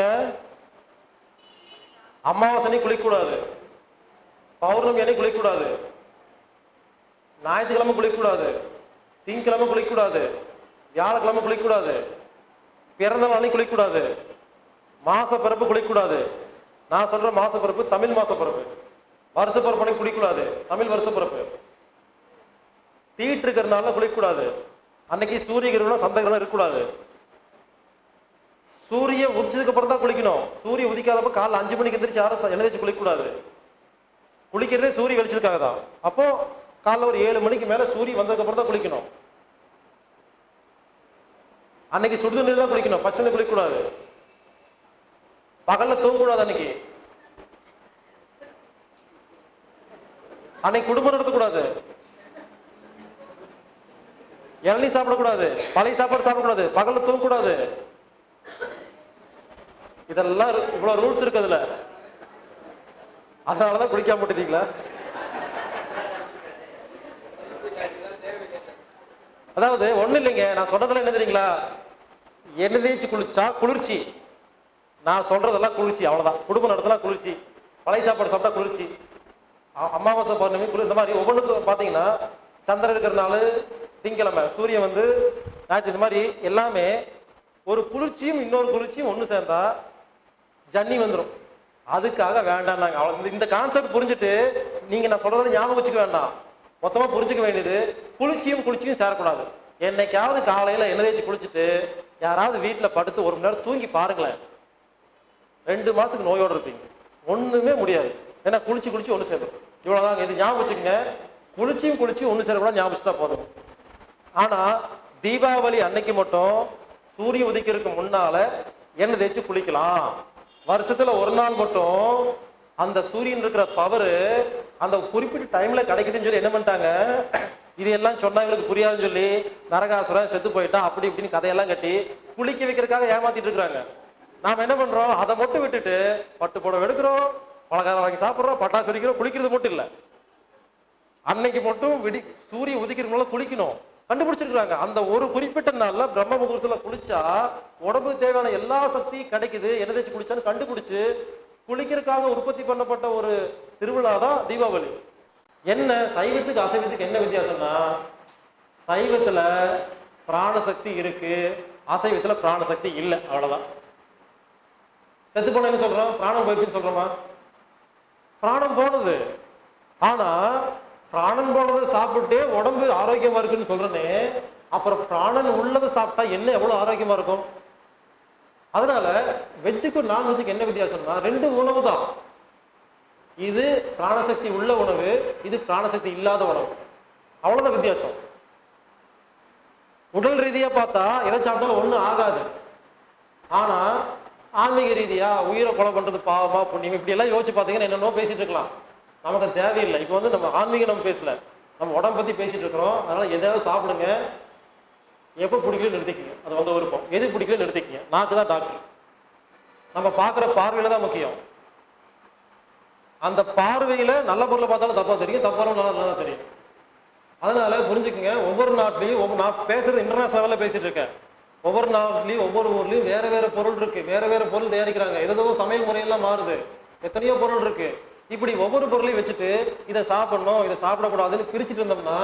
அமாவாசனை குளிக்கக்கூடாது பௌர்ணமி அன்னைக்கு குளிக்கக்கூடாது ஞாயிற்றுக்கிழமை குளிக்கக்கூடாது திங்கக்கிழமை குளிக்கக்கூடாது வியாழக்கிழமை குளிக்கக்கூடாது பிறந்த நாளைக்கு குளிக்கக்கூடாது மாச பிறப்பு குளிக்கக்கூடாது நான் சொல்ற மாச பிறப்பு தமிழ் மாச பிறப்பு வருஷ பிறப்பு அன்னைக்கு குளிக்கக்கூடாது தமிழ் வருஷ பிறப்பு தீட்டு இருக்கிறதுனால குளிக்கக்கூடாது அன்னைக்கு சூரிய கிரகணம் சந்த கிரகணம் இருக்கக்கூடாது சூரியன் உதிச்சதுக்கு அப்புறம் தான் குளிக்கணும் சூரிய உதிக்காதப்ப காலைல அஞ்சு மணிக்கு எந்திரிச்சு யாரும் எண்ணெய் தேய்ச்சி குளிக்கக்கூடாது குளிக்கிறதே சூரிய வெளிச்சதுக்காக தான் அப்போ காலைல ஒரு ஏழு மணிக்கு மேல சூரியன் வந்ததுக்கு அப்புறம் தான் குளிக்கணும் அன்னைக்கு சுடுதண்ணீர் தான் குளிக்கணும் பசங்க குளிக்கக்கூடாது பகல்ல தூங்கக்கூடாது அன்னைக்கு அன்னைக்கு குடும்பம் நடத்தக்கூடாது இளநீ சாப்பிடக்கூடாது பழைய சாப்பாடு சாப்பிடக்கூடாது பகல்ல தூங்கக்கூடாது இதெல்லாம் இரு- இவ்வளவு ரூல்ஸ் இருக்கு அதுல அதனாலதான் குளிக்காம விட்டுட்டீங்களா அதாவது ஒண்ணு இல்லைங்க நான் சொன்னதெல்லாம் என்ன தெரியுங்களா எண்ணெய் தேய்ச்சி குளிச்சா குளிர்ச்சி நான் சொல்றதெல்லாம் குளிர்ச்சி அவ்வளவுதான் குடும்பம் நடத்தலாம் குளிர்ச்சி பழைய சாப்பாடு சாப்பிட்டா குளிர்ச்சி அ- அமாவாசை பௌர்ணமி குளிர் இந்த மாதிரி ஒவ்வொன்றுக்கும் பார்த்தீங்கன்னா சந்திரன் இருக்கிற நாள் திங்கிழமை சூரியன் வந்து ஞாயிற்று இந்த மாதிரி எல்லாமே ஒரு குளிர்ச்சியும் இன்னொரு குளிர்ச்சியும் ஒன்று சேர்ந்தா ஜன்னி வந்துடும் அதுக்காக வேண்டாம் நாங்கள் அவ்வளோ இந்த கான்செப்ட் புரிஞ்சுட்டு நீங்கள் நான் சொல்றதை ஞாபகம் வச்சுக்க வேண்டாம் மொத்தமாக புரிஞ்சுக்க வேண்டியது குளிர்ச்சியும் குளிர்ச்சியும் சேரக்கூடாது என்னைக்காவது காலையில் எண்ணெய் தேய்ச்சி குளிச்சுட்டு யாராவது வீட்டில் படுத்து ஒரு மணி நேரம் தூங்கி பாருங்களேன் ரெண்டு மாசத்துக்கு நோயோட இருப்பீங்க ஒண்ணுமே முடியாது ஏன்னா குளிச்சு குளிச்சு ஒண்ணு சேரும் இவ்வளவுதாங்க இது ஞாபகம் வச்சுக்கங்க குளிச்சியும் குளிச்சியும் ஒண்ணு சேர கூட ஞாபகம் வச்சுட்டா போதும் ஆனா தீபாவளி அன்னைக்கு மட்டும் சூரிய உதிக்கிறதுக்கு முன்னால எண்ணெய் தேய்ச்சி குளிக்கலாம் வருஷத்துல ஒரு நாள் மட்டும் அந்த சூரியன் இருக்கிற பவர் அந்த குறிப்பிட்ட டைம்ல கிடைக்குதுன்னு சொல்லி என்ன பண்ணிட்டாங்க இது எல்லாம் சொன்னா எங்களுக்கு புரியாதுன்னு சொல்லி நரகாசுரன் செத்து போயிட்டான் அப்படி இப்படின்னு கதையெல்லாம் கட்டி குளிக்க வைக்கிறதுக்காக ஏமாத்திட்டு இருக்கிறாங்க நாம என்ன பண்றோம் அதை மட்டும் விட்டுட்டு பட்டு புடவை எடுக்கிறோம் பலகாரம் வாங்கி சாப்பிடுறோம் பட்டாசு வெடிக்கிறோம் குளிக்கிறது மட்டும் இல்லை அன்னைக்கு மட்டும் விடி சூரியன் உதிக்கிறவங்கள குளிக்கணும் கண்டுபிடிச்சிருக்காங்க அந்த ஒரு குறிப்பிட்ட நாள்ல பிரம்ம முகூர்த்தத்துல குளிச்சா உடம்புக்கு தேவையான எல்லா சக்தியும் கிடைக்குது என்ன தேய்ச்சி குளிச்சான்னு கண்டுபிடிச்சு குளிக்கிறதுக்காக உற்பத்தி பண்ணப்பட்ட ஒரு திருவிழா தான் தீபாவளி என்ன சைவத்துக்கு அசைவத்துக்கு என்ன வித்தியாசம்னா சைவத்துல பிராணசக்தி இருக்கு அசைவத்துல பிராணசக்தி இல்லை அவ்வளவுதான் செத்து போன என்ன சொல்றோம் பிராணம் போயிடுச்சுன்னு சொல்றோமா பிராணம் போனது ஆனா பிராணன் போனதை சாப்பிட்டு உடம்பு ஆரோக்கியமா இருக்குன்னு சொல்றேனே அப்புறம் பிராணன் உள்ளதை சாப்பிட்டா என்ன எவ்வளவு ஆரோக்கியமா இருக்கும் அதனால வெஜ்ஜுக்கும் நான் வெஜ்ஜுக்கு என்ன வித்தியாசம்னா ரெண்டு உணவு தான் இது பிராணசக்தி உள்ள உணவு இது பிராணசக்தி இல்லாத உணவு அவ்வளவுதான் வித்தியாசம் உடல் ரீதியா பார்த்தா எதை சாப்பிட்டாலும் ஒண்ணும் ஆகாது ஆனா ஆன்மீக ரீதியா உயிரை கொலை பண்றது பாவமா புண்ணியம் இப்படி எல்லாம் யோசிச்சு பார்த்தீங்கன்னா என்னென்னோ பேசிட்டு இருக்கலாம் நமக்கு அது தேவையில்லை இப்போ வந்து நம்ம ஆன்மீகம் நம்ம பேசல நம்ம உடம்பு பத்தி பேசிட்டு இருக்கிறோம் அதனால எதையாவது சாப்பிடுங்க எப்போ பிடிக்கல நிறுத்திக்கங்க அது வந்து விருப்பம் எது பிடிக்கல நிறுத்திக்கங்க நாக்கு தான் டாக்டர் நம்ம பார்க்குற பார்வையில தான் முக்கியம் அந்த பார்வையில நல்ல பொருளை பார்த்தாலும் தப்பா தெரியும் தப்பான நல்லா நல்லா தெரியும் அதனால புரிஞ்சுக்கங்க ஒவ்வொரு நாட்டிலையும் ஒவ்வொரு நான் பேசுறது இன்டர்நேஷனல் லெவலில் பேசிட்டு இருக்கேன் ஒவ்வொரு நாட்டிலையும் ஒவ்வொரு ஊர்லயும் வேற வேற பொருள் இருக்கு வேற வேற பொருள் தயாரிக்கிறாங்க ஏதோ சமையல் முறையெல்லாம் மாறுது எத்தனையோ பொருள் இருக்கு இப்படி ஒவ்வொரு பொருளையும் வச்சுட்டு இதை சாப்பிடணும் இதை சாப்பிடக்கூடாதுன்னு பிரிச்சுட்டு இருந்தோம்னா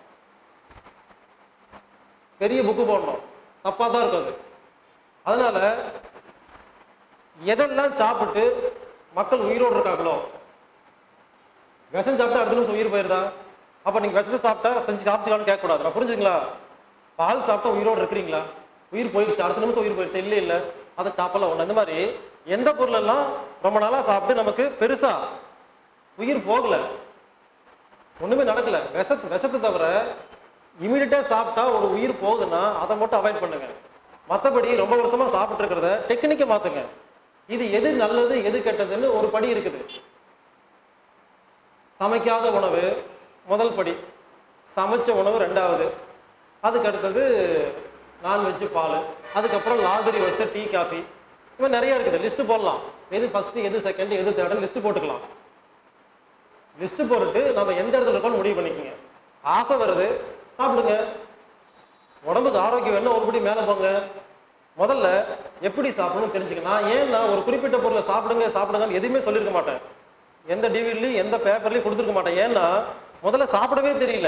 பெரிய புக்கு போடணும் தப்பா தான் இருக்கும் அது அதனால எதெல்லாம் சாப்பிட்டு மக்கள் உயிரோடு இருக்காங்களோ விஷம் சாப்பிட்டா அடுத்த நிமிஷம் உயிர் போயிருதா அப்ப நீங்க விஷத்தை சாப்பிட்டா செஞ்சு சாப்பிட்டுக்கலாம்னு கேட்கக்கூடாது நான் புரிஞ்சுங்களா பால் சாப்பிட்டா உயிரோடு இருக்கிறீங்களா உயிர் போயிருச்சு அடுத்த நிமிஷம் உயிர் போயிருச்சு இல்லை இல்லை அதை சாப்பிடலாம் ஒண்ணு இந்த மாதிரி எந்த பொருள் எல்லாம் ரொம்ப நாளா சாப்பிட்டு நமக்கு பெருசா உயிர் போகல ஒண்ணுமே நடக்கல விஷத்து விஷத்தை தவிர இமீடியட்டா சாப்பிட்டா ஒரு உயிர் போகுதுன்னா அதை மட்டும் அவாய்ட் பண்ணுங்க மற்றபடி ரொம்ப வருஷமா சாப்பிட்டு இருக்கிறத டெக்னிக்கை மாத்துங்க இது எது நல்லது எது கெட்டதுன்னு ஒரு படி இருக்குது சமைக்காத உணவு முதல் படி சமைச்ச உணவு ரெண்டாவது அதுக்கு அடுத்தது நான்வெஜ் பால் அதுக்கப்புறம் லாகரி வச்சு டீ காஃபி இந்த மாதிரி நிறைய இருக்குது லிஸ்ட் போடலாம் எது ஃபர்ஸ்ட் எது செகண்ட் எது தேர்டு லிஸ்ட் போட்டுக்கலாம் லிஸ்ட் போட்டுட்டு நம்ம எந்த இடத்துல இருக்கோம்னு முடிவு பண்ணிக்கோங்க ஆசை வருது சாப்பிடுங்க உடம்புக்கு ஆரோக்கியம் வேணும் ஒரு படி மேலே போங்க முதல்ல எப்படி சாப்பிடணும்னு தெரிஞ்சுக்க நான் ஏன்னா ஒரு குறிப்பிட்ட பொருளை சாப்பிடுங்க சாப்பிடுங்கன்னு எதுவுமே சொல்லியிருக்க மாட்டேன் எந்த டிவிலையும் எந்த பேப்பர்லையும் கொடுத்துருக்க மாட்டேன் ஏன்னா முதல்ல சாப்பிடவே தெரியல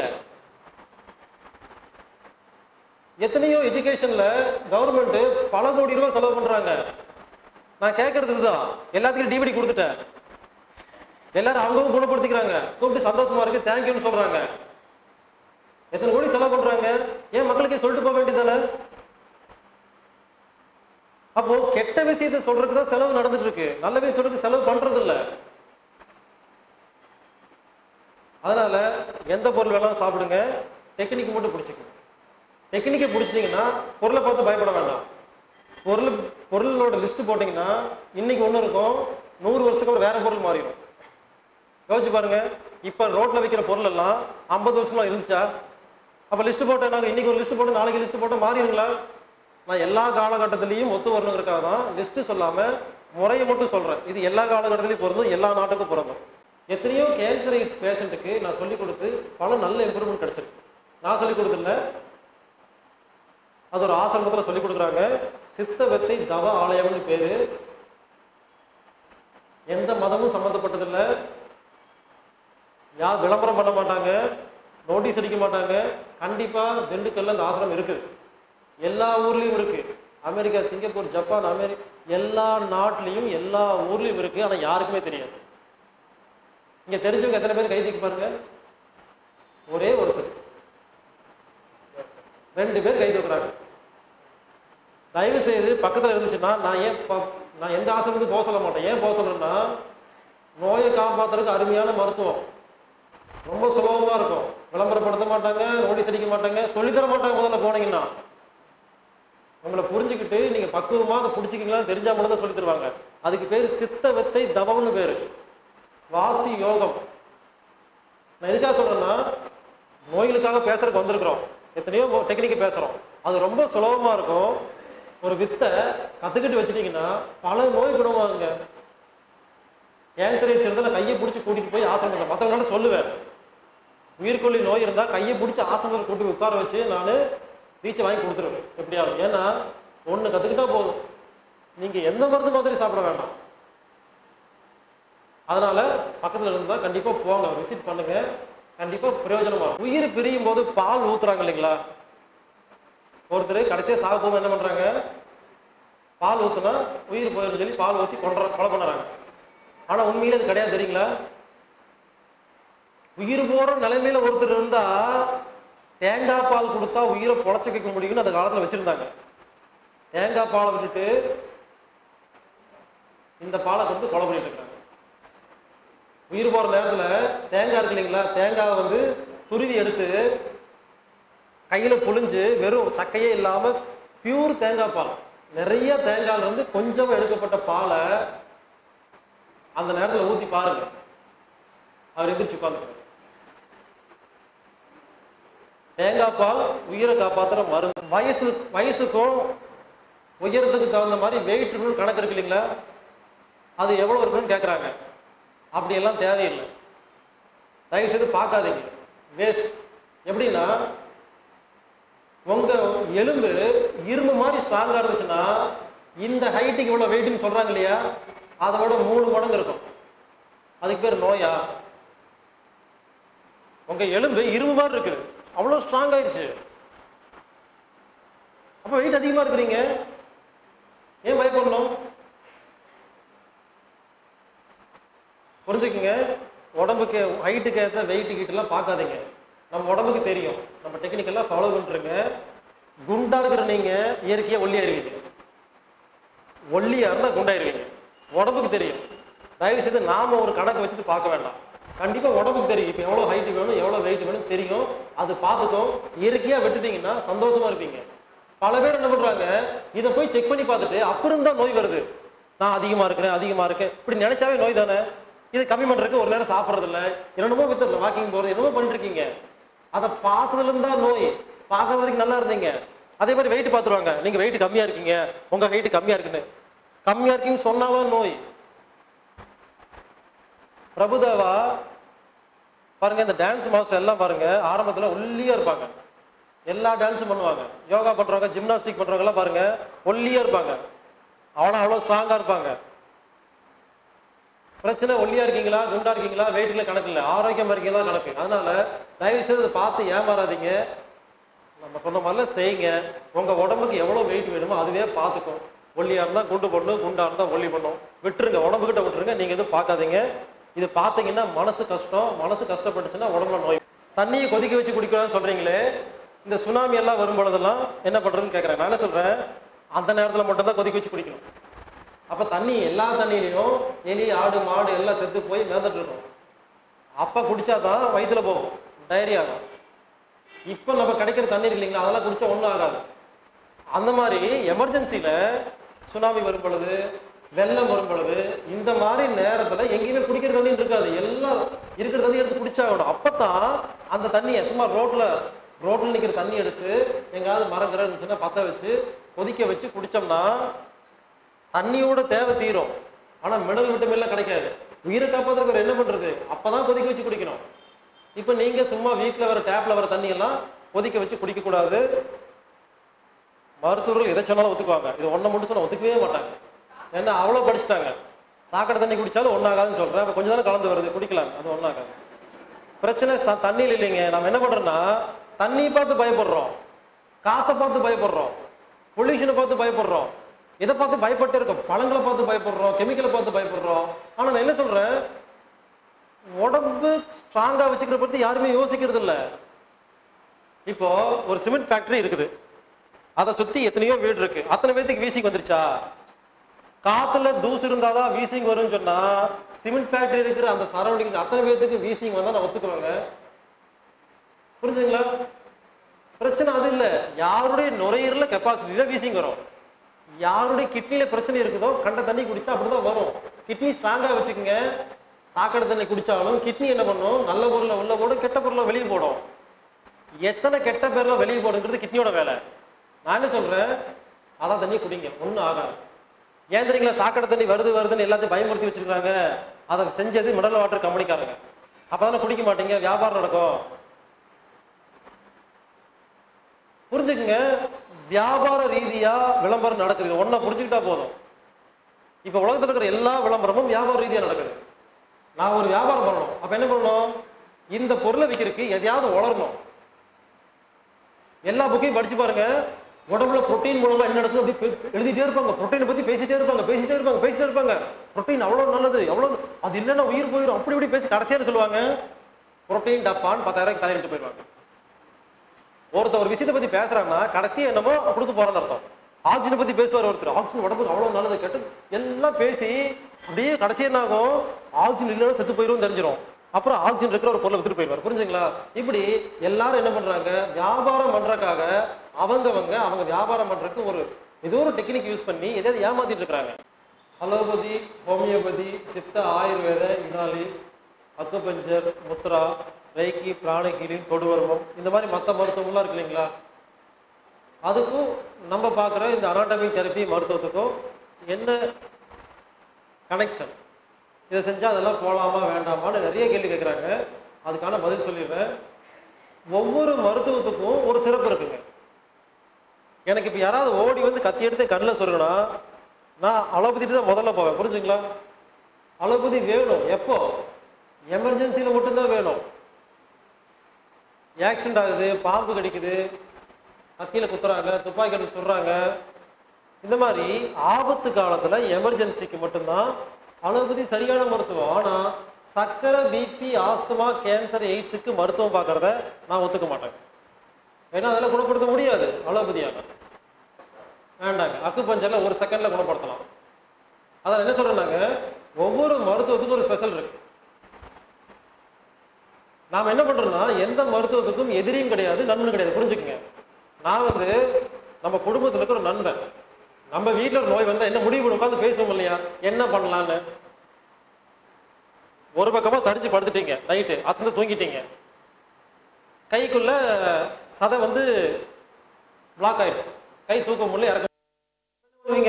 எத்தனையோ எஜுகேஷன்ல கவர்மெண்ட் பல கோடி ரூபாய் செலவு பண்றாங்க நான் கேட்கறது இதுதான் எல்லாத்துக்கும் டிவிடி கொடுத்துட்டேன் எல்லாரும் அவங்கவுங்க குணப்படுத்திக்கிறாங்க கூப்பிட்டு சந்தோஷமா இருக்கு தேங்க்யூன்னு சொல்றாங்க எத்தனை கோடி செலவு பண்றாங்க ஏன் மக்களுக்கே சொல்லிட்டு போக வேண்டியதானே அப்போ கெட்ட விஷயத்தை சொல்றதுக்கு தான் செலவு நடந்துட்டு இருக்கு நல்ல விஷயத்துக்கு செலவு பண்றது இல்ல அதனால எந்த பொருள் வேணாலும் சாப்பிடுங்க டெக்னிக் மட்டும் பிடிச்சிக்கங்க டெக்னிக்கை பிடிச்சிட்டிங்கன்னா பொருளை பார்த்து பயப்பட வேண்டாம் பொருள் பொருளோட லிஸ்ட் போட்டிங்கன்னா இன்னைக்கு ஒன்று இருக்கும் நூறு வருஷத்துக்கு அப்புறம் வேற பொருள் மாறிடும் யோசிச்சு பாருங்க இப்போ ரோட்ல விற்கிற பொருள் எல்லாம் ஐம்பது வருஷமா இருந்துச்சா அப்போ லிஸ்ட் போட்டு நாங்கள் இன்னைக்கு ஒரு லிஸ்ட் போட்டு நாளைக்கு லிஸ்ட் போட்டு மாறிடுங்களா நான் எல்லா காலகட்டத்திலையும் ஒத்து வரணுங்கிறதுக்காக தான் லிஸ்ட் சொல்லாம முறையை மட்டும் சொல்றேன் இது எல்லா காலகட்டத்திலையும் பொருந்தும் எல்லா நாட்டுக்கும் பொருந்தும் எத்தனையோ கேன்சர் எய்ட்ஸ் பேஷண்ட்டுக்கு நான் சொல்லி கொடுத்து பல நல்ல இம்ப்ரூவ்மெண்ட் கிடைச்சிருக்கு நான் சொல்லி கொடுத்துல அது ஒரு ஆசிரமத்தில் சொல்லி கொடுக்குறாங்க சித்த வெத்தை தவ ஆலயம்னு பேரு எந்த மதமும் சம்மந்தப்பட்டதில்லை யார் விளம்பரம் பண்ண மாட்டாங்க நோட்டீஸ் அடிக்க மாட்டாங்க கண்டிப்பா திண்டுக்கல்ல அந்த ஆசிரமம் இருக்குது எல்லா ஊர்லயும் இருக்கு அமெரிக்கா சிங்கப்பூர் ஜப்பான் அமெரிக்கா எல்லா நாட்டிலையும் எல்லா ஊர்லயும் இருக்கு ஆனா யாருக்குமே தெரியாது இங்க தெரிஞ்சவங்க எத்தனை பேர் கை தூக்கி பாருங்க ஒரே ஒருத்தர் ரெண்டு பேர் கை தூக்குறாங்க தயவு செய்து பக்கத்துல இருந்துச்சுன்னா நான் ஏன் ப- நான் எந்த ஆசிரமத்துக்கு போக சொல்ல மாட்டேன் ஏன் போக சொல்றேன்னா நோயை காப்பாத்துறதுக்கு அருமையான மருத்துவம் ரொம்ப சுலபமா இருக்கும் விளம்பரப்படுத்த மாட்டாங்க நோட்டீஸ் அடிக்க மாட்டாங்க சொல்லித் தர மாட்டாங்க முதல்ல போனீங்கன்னா உங்களை புரிஞ்சுக்கிட்டு நீங்க பக்குவமா அதை பிடிச்சிக்கிங்களான்னு தெரிஞ்சா மட்டும் தான் சொல்லி தருவாங்க அதுக்கு பேர் சித்த வித்தை தவம்னு பேரு வாசி யோகம் நான் எதுக்காக சொல்றேன்னா நோய்களுக்காக பேசுறதுக்கு வந்திருக்கிறோம் எத்தனையோ டெக்னிக்கு பேசுறோம் அது ரொம்ப சுலபமா இருக்கும் ஒரு வித்தை கத்துக்கிட்டு வச்சிட்டீங்கன்னா பல நோய் குணமாகுங்க கேன்சர் ஆயிடுச்சு இருந்தால் நான் கையை பிடிச்சி கூட்டிட்டு போய் ஆசிரமத்தில் மற்றவங்களால சொல்லுவேன் உயிர்கொல்லி நோய் இருந்தால் கையை பிடிச்சி ஆசிரமத்தில் கூட்டி போய் உட்கார வச்சு நான் ரீச்சை வாங்கி கொடுத்துருவேன் எப்படியாவது ஏன்னா ஒன்று கற்றுக்கிட்டா போதும் நீங்கள் எந்த மருந்து மாதிரி சாப்பிட வேண்டாம் அதனால பக்கத்தில் இருந்தால் கண்டிப்பாக போங்க விசிட் பண்ணுங்க கண்டிப்பாக பிரயோஜனமா இருக்கும். உயிர் பிரியும் போது பால் ஊத்துறாங்க இல்லைங்களா ஒருத்தர் கடைசியாக சாக போகும்போது என்ன பண்ணுறாங்க பால் ஊத்துனா உயிர் போயிடும் சொல்லி பால் ஊற்றி கொன்ற கொலை பண்ணுறாங்க ஆனால் உண்மையில அது கிடையாது தெரியுங்களா உயிர் போற நிலைமையில ஒருத்தர் இருந்தா தேங்காய் பால் கொடுத்தா உயிரை பொழைச்சு வைக்க முடியும்னு அந்த காலத்துல வச்சிருந்தாங்க தேங்காய் பாலை விட்டுட்டு இந்த பாலை கொடுத்து கொலை பண்ணிட்டு இருக்காங்க உயிர் போற நேரத்துல தேங்காய் இருக்கு இல்லைங்களா தேங்காவை வந்து துருவி எடுத்து கையில புழிஞ்சு வெறும் சக்கையே இல்லாம பியூர் தேங்காய் பால் நிறைய தேங்காய்ல இருந்து கொஞ்சமா எடுக்கப்பட்ட பாலை அந்த நேரத்துல ஊத்தி பாருங்க அவர் எந்திரிச்சு உட்காந்துக்கிறார் தேங்காய் பால் உயிரை காப்பாத்துற மருந்து வயசு வயசுக்கும் உயரத்துக்கு தகுந்த மாதிரி வெயிட் இருக்குன்னு கணக்கு இருக்கு இல்லைங்களா அது எவ்வளவு இருக்குன்னு கேட்குறாங்க அப்படியெல்லாம் தேவையில்லை தயவு செய்து பார்க்காதீங்க வேஸ்ட் எப்படின்னா உங்க எலும்பு இரும்பு மாதிரி ஸ்ட்ராங்கா இருந்துச்சுன்னா இந்த ஹைட்டுக்கு இவ்வளவு வெயிட்னு சொல்றாங்க இல்லையா அதை விட மூணு மடங்கு இருக்கும் அதுக்கு பேர் நோயா உங்க எலும்பு இரும்பு மாதிரி இருக்கு அவ்வளவு ஸ்ட்ராங் ஆயிடுச்சு அப்ப வெயிட் அதிகமா இருக்கிறீங்க ஏன் பயப்படணும் புரிஞ்சுக்குங்க உடம்புக்கு ஹைட்டுக்கு ஏற்ற வெயிட் கீட்டெல்லாம் பார்க்காதீங்க நம்ம உடம்புக்கு தெரியும் நம்ம டெக்னிக்கெல்லாம் ஃபாலோ பண்ணிருங்க குண்டா இருக்கிற நீங்க இயற்கையா ஒல்லியாயிருவீங்க ஒல்லியா இருந்தா குண்டாயிருவீங்க உடம்புக்கு தெரியும் தயவு செய்து நாம ஒரு கணக்கு வச்சுட்டு பார்க்க வேண்டாம் கண்டிப்பா உடம்புக்கு தெரியும் இப்போ எவ்வளவு ஹைட் வேணும் எவ்வளவு வெயிட் வேணும் தெரியும் அது பார்த்துக்கும் இயற்கையா விட்டுட்டீங்கன்னா சந்தோஷமா இருப்பீங்க பல பேர் என்ன பண்றாங்க இதை போய் செக் பண்ணி பார்த்துட்டு அப்புறம் தான் நோய் வருது நான் அதிகமா இருக்கிறேன் அதிகமா இருக்கேன் இப்படி நினைச்சாவே நோய் தானே இதை கம்மி பண்றதுக்கு ஒரு நேரம் சாப்பிட்றது இல்லை என்னென்னமோ வித்து வாக்கிங் போறது என்னமோ பண்ணிட்டு இருக்கீங்க அதை பார்த்ததுல இருந்தா நோய் பார்க்கறது வரைக்கும் நல்லா இருந்தீங்க அதே மாதிரி வெயிட் பார்த்துருவாங்க நீங்க வெயிட் கம்மியா இருக்கீங்க உங்க வெயிட் கம்மியா இருக்குன்னு கம்மியா இருக்கீங்கன்னு சொன்னாதான் நோய் பிரபுதேவா பாருங்க இந்த டான்ஸ் மாஸ்டர் எல்லாம் பாருங்க ஆரம்பத்துல ஒல்லியா இருப்பாங்க எல்லா டான்ஸும் பண்ணுவாங்க யோகா பண்றவங்க ஜிம்னாஸ்டிக் பண்றவங்க எல்லாம் பாருங்க ஒல்லியா இருப்பாங்க அவ்வளோ அவ்வளோ ஸ்ட்ராங்கா இருப்பாங்க பிரச்சனை ஒல்லியா இருக்கீங்களா குண்டா இருக்கீங்களா வெயிட்ல கணக்கு இல்லை ஆரோக்கியமா இருக்கீங்களா கணக்கு அதனால தயவு செய்து இதை பார்த்து ஏமாறாதீங்க நம்ம சொன்ன மாதிரிலாம் செய்யுங்க உங்க உடம்புக்கு எவ்வளவு வெயிட் வேணுமோ அதுவே பார்த்துக்கும் ஒல்லியா இருந்தா குண்டு பண்ணும் குண்டா இருந்தா ஒல்லி பண்ணும் விட்டுருங்க உடம்புகிட்ட விட்டுருங்க நீங்க எதுவும் பார்க்காதீங்க இது பார்த்தீங்கன்னா மனசு கஷ்டம் மனசு கஷ்டப்பட்டுச்சுன்னா உடம்புல நோய் தண்ணியை கொதிக்க வச்சு குடிக்கலாம்னு சொல்றீங்களே இந்த சுனாமி எல்லாம் வரும் பொழுதெல்லாம் என்ன பண்றதுன்னு கேட்கறேன் நான் என்ன சொல்றேன் அந்த நேரத்துல மட்டும் தான் கொதிக்க வச்சு குடிக்கணும் அப்ப தண்ணி எல்லா தண்ணியிலையும் எலி ஆடு மாடு எல்லாம் செத்து போய் மிதந்துட்டு இருக்கும் அப்ப குடிச்சாதான் வயித்துல போகும் டயரி ஆகும் இப்ப நம்ம கிடைக்கிற தண்ணீர் இல்லைங்களா அதெல்லாம் குடிச்சா ஒண்ணும் ஆகாது அந்த மாதிரி எமர்ஜென்சில சுனாமி வரும் பொழுது வெள்ளம் வரும் பொழுது இந்த மாதிரி நேரத்துல எங்கேயுமே குடிக்கிற தண்ணி இருக்காது எல்லாம் இருக்கிற தண்ணி எடுத்து குடிச்சாகணும் அப்பதான் அந்த தண்ணியை சும்மா ரோட்ல ரோட்ல நிக்கிற தண்ணி எடுத்து எங்காவது மரங்கிற இருந்துச்சுன்னா பத்த வச்சு கொதிக்க வச்சு குடிச்சோம்னா தண்ணியோட தேவை தீரும் ஆனா மினரல் விட்டமின்லாம் கிடைக்காது உயிரை காப்பாத்துறதுக்கு என்ன பண்றது அப்பதான் கொதிக்க வச்சு குடிக்கணும் இப்ப நீங்க சும்மா வீட்ல வர டேப்ல வர தண்ணி எல்லாம் கொதிக்க வச்சு குடிக்க கூடாது மருத்துவர்கள் எதை சொன்னாலும் ஒத்துக்குவாங்க இது ஒன்றை மட்டும் சொன்னா ஒத்துக்கவே மாட்டாங்க ஏன்னா அவ்வளோ படிச்சுட்டாங்க சாக்கடை தண்ணி குடிச்சாலும் ஒன்றாகாதுன்னு சொல்கிறேன் அப்போ கொஞ்சம் தானே கலந்து வருது குடிக்கலாம் அது ஒன்றாகாது பிரச்சனை ச தண்ணியில் இல்லைங்க நம்ம என்ன பண்ணுறோம்னா தண்ணி பார்த்து பயப்படுறோம் காற்றை பார்த்து பயப்படுறோம் பொல்யூஷனை பார்த்து பயப்படுறோம் இதை பார்த்து பயப்பட்டு இருக்கோம் பழங்களை பார்த்து பயப்படுறோம் கெமிக்கலை பார்த்து பயப்படுறோம் ஆனால் நான் என்ன சொல்கிறேன் உடம்பு ஸ்ட்ராங்காக வச்சுக்கிற பற்றி யாருமே யோசிக்கிறது இல்லை இப்போ ஒரு சிமெண்ட் ஃபேக்டரி இருக்குது அதை சுத்தி எத்தனையோ வீடு இருக்கு அத்தனை பேத்துக்கு வீசிங் வந்துருச்சா காத்துல தூசு இருந்தாதான் வீசிங் வரும்னு சொன்னா சிமெண்ட் ஃபேக்டரி இருக்கிற அந்த சரௌண்டிங் அத்தனை பேத்துக்கு வீசிங் வந்தா நான் ஒத்துக்குவேங்க புரிஞ்சுங்களா பிரச்சனை அது இல்லை யாருடைய நுரையீரல கெப்பாசிட்டியில வீசிங் வரும் யாருடைய கிட்னில பிரச்சனை இருக்குதோ கண்ட தண்ணி குடிச்சா அப்படிதான் வரும் கிட்னி ஸ்ட்ராங்கா வச்சுக்கோங்க சாக்கடை தண்ணி குடிச்சாலும் கிட்னி என்ன பண்ணும் நல்ல பொருளை உள்ள போடும் கெட்ட பொருளை வெளியே போடும் எத்தனை கெட்ட பேர்லாம் வெளியே போடுங்கிறது கிட்னியோட வேலை நான் என்ன சொல்றேன் சாதா தண்ணி குடிங்க ஒன்றும் ஆகாது ஏன் தெரியுங்களா சாக்கடை தண்ணி வருது வருதுன்னு எல்லாத்தையும் பயமுறுத்தி வச்சிருக்காங்க அதை செஞ்சது மினரல் வாட்டர் கம்பெனிக்காரங்க அப்பதானே குடிக்க மாட்டீங்க வியாபாரம் நடக்கும் புரிஞ்சுக்குங்க வியாபார ரீதியா விளம்பரம் நடக்குது ஒன்றை புரிஞ்சுக்கிட்டா போதும் இப்போ உலகத்தில் இருக்கிற எல்லா விளம்பரமும் வியாபார ரீதியா நடக்குது நான் ஒரு வியாபாரம் பண்ணணும் அப்ப என்ன பண்ணணும் இந்த பொருளை விற்கிறதுக்கு எதையாவது உளரணும் எல்லா புக்கையும் படிச்சு பாருங்க உடம்புல புரோட்டீன் மூலமா என்ன நடக்கும் அப்படி பெ- எழுதிட்டே இருப்பாங்க புரோட்டீனை பத்தி பேசிட்டே இருப்பாங்க பேசிட்டே இருப்பாங்க பேசிட்டே இருப்பாங்க புரோட்டீன் அவ்வளவு நல்லது எவ்வளவு அது இல்லைன்னா உயிர் போயிடும் அப்படி இப்படி பேசி கடைசியா சொல்லுவாங்க புரோட்டீன் டப்பான்னு பத்தாயிரம் தலையிட்டு போயிடுவாங்க ஒருத்தர் ஒரு விஷயத்தை பத்தி பேசுறாங்கன்னா கடைசியா என்னமோ கொடுக்க போறேன்னு அர்த்தம் ஆக்சிஜனை பத்தி பேசுவார் ஒருத்தர் ஆக்சிஜன் உடம்புக்கு அவ்வளவு நல்லது கெட்டது எல்லாம் பேசி அப்படியே கடைசி என்ன ஆகும் ஆக்சிஜன் இல்லைன்னா செத்து போயிரும் தெரிஞ்சிடும் அப்புறம் ஆக்சிஜன் இருக்கிற ஒரு பொருளை வித்துட்டு போயிடுவார் புரிஞ்சுங்களா இப்படி எல்லாரும் என்ன பண்றாங்க வியாபாரம் பண்றதுக்காக அவங்கவங்க அவங்க வியாபாரம் பண்றதுக்கு ஒரு ஏதோ ஒரு டெக்னிக் யூஸ் பண்ணி எதாவது ஏமாத்திட்டு இருக்கிறாங்க allopathy homeopathy Siddha Ayurveda Unani acupuncture mudra reiki பிராணகீலி தொடுவர்மம் இந்த மாதிரி மற்ற மருத்துவம்லாம் இருக்கு இல்லைங்களா அதுக்கும் நம்ம பார்க்குற இந்த அனாட்டமிக் தெரப்பி மருத்துவத்துக்கும் என்ன கனெக்ஷன் இதை செஞ்சால் அதெல்லாம் போகலாமா வேண்டாமான்னு நிறைய கேள்வி கேட்குறாங்க அதுக்கான பதில் சொல்லிடுறேன் ஒவ்வொரு மருத்துவத்துக்கும் ஒரு சிறப்பு இருக்குங்க எனக்கு இப்போ யாராவது ஓடி வந்து கத்தி எடுத்து கண்ணில் சொல்லுனா நான் அலோபதிட்டு தான் முதல்ல போவேன் புரிஞ்சுங்களா அலோபதி வேணும் எப்போ எமர்ஜென்சியில் மட்டும்தான் வேணும் ஆக்சிடென்ட் ஆகுது பாம்பு கடிக்குது கத்தியில் குத்துறாங்க துப்பாக்கி எடுத்து சுடுறாங்க இந்த மாதிரி ஆபத்து காலத்தில் எமர்ஜென்சிக்கு மட்டும்தான் அலோபதி சரியான மருத்துவம் ஆனால் சக்கரை பிபி ஆஸ்துமா கேன்சர் எய்ட்ஸுக்கு மருத்துவம் பார்க்கறத நான் ஒத்துக்க மாட்டேன் ஏன்னா அதெல்லாம் குணப்படுத்த முடியாது அலோபதியால வேண்டாங்க அக்குபஞ்சர்ல ஒரு செகண்ட்ல குணப்படுத்தலாம் அதான் என்ன சொல்றேன்னாங்க ஒவ்வொரு மருத்துவத்துக்கும் ஒரு ஸ்பெஷல் இருக்கு நாம் என்ன பண்றோம்னா எந்த மருத்துவத்துக்கும் எதிரியும் கிடையாது நண்பனும் கிடையாது புரிஞ்சுக்கங்க நான் வந்து நம்ம குடும்பத்துல இருக்கிற ஒரு நண்பன் நம்ம வீட்டில் ஒரு நோய் வந்தா என்ன முடிவு உட்காந்து பேசுவோம் இல்லையா என்ன பண்ணலான்னு ஒரு பக்கமா சரிச்சு படுத்துட்டீங்க நைட்டு அசந்து தூங்கிட்டீங்க கைக்குள்ள சதை வந்து பிளாக் ஆயிடுச்சு கை தூக்க முடியல இறக்க பண்ணுவீங்க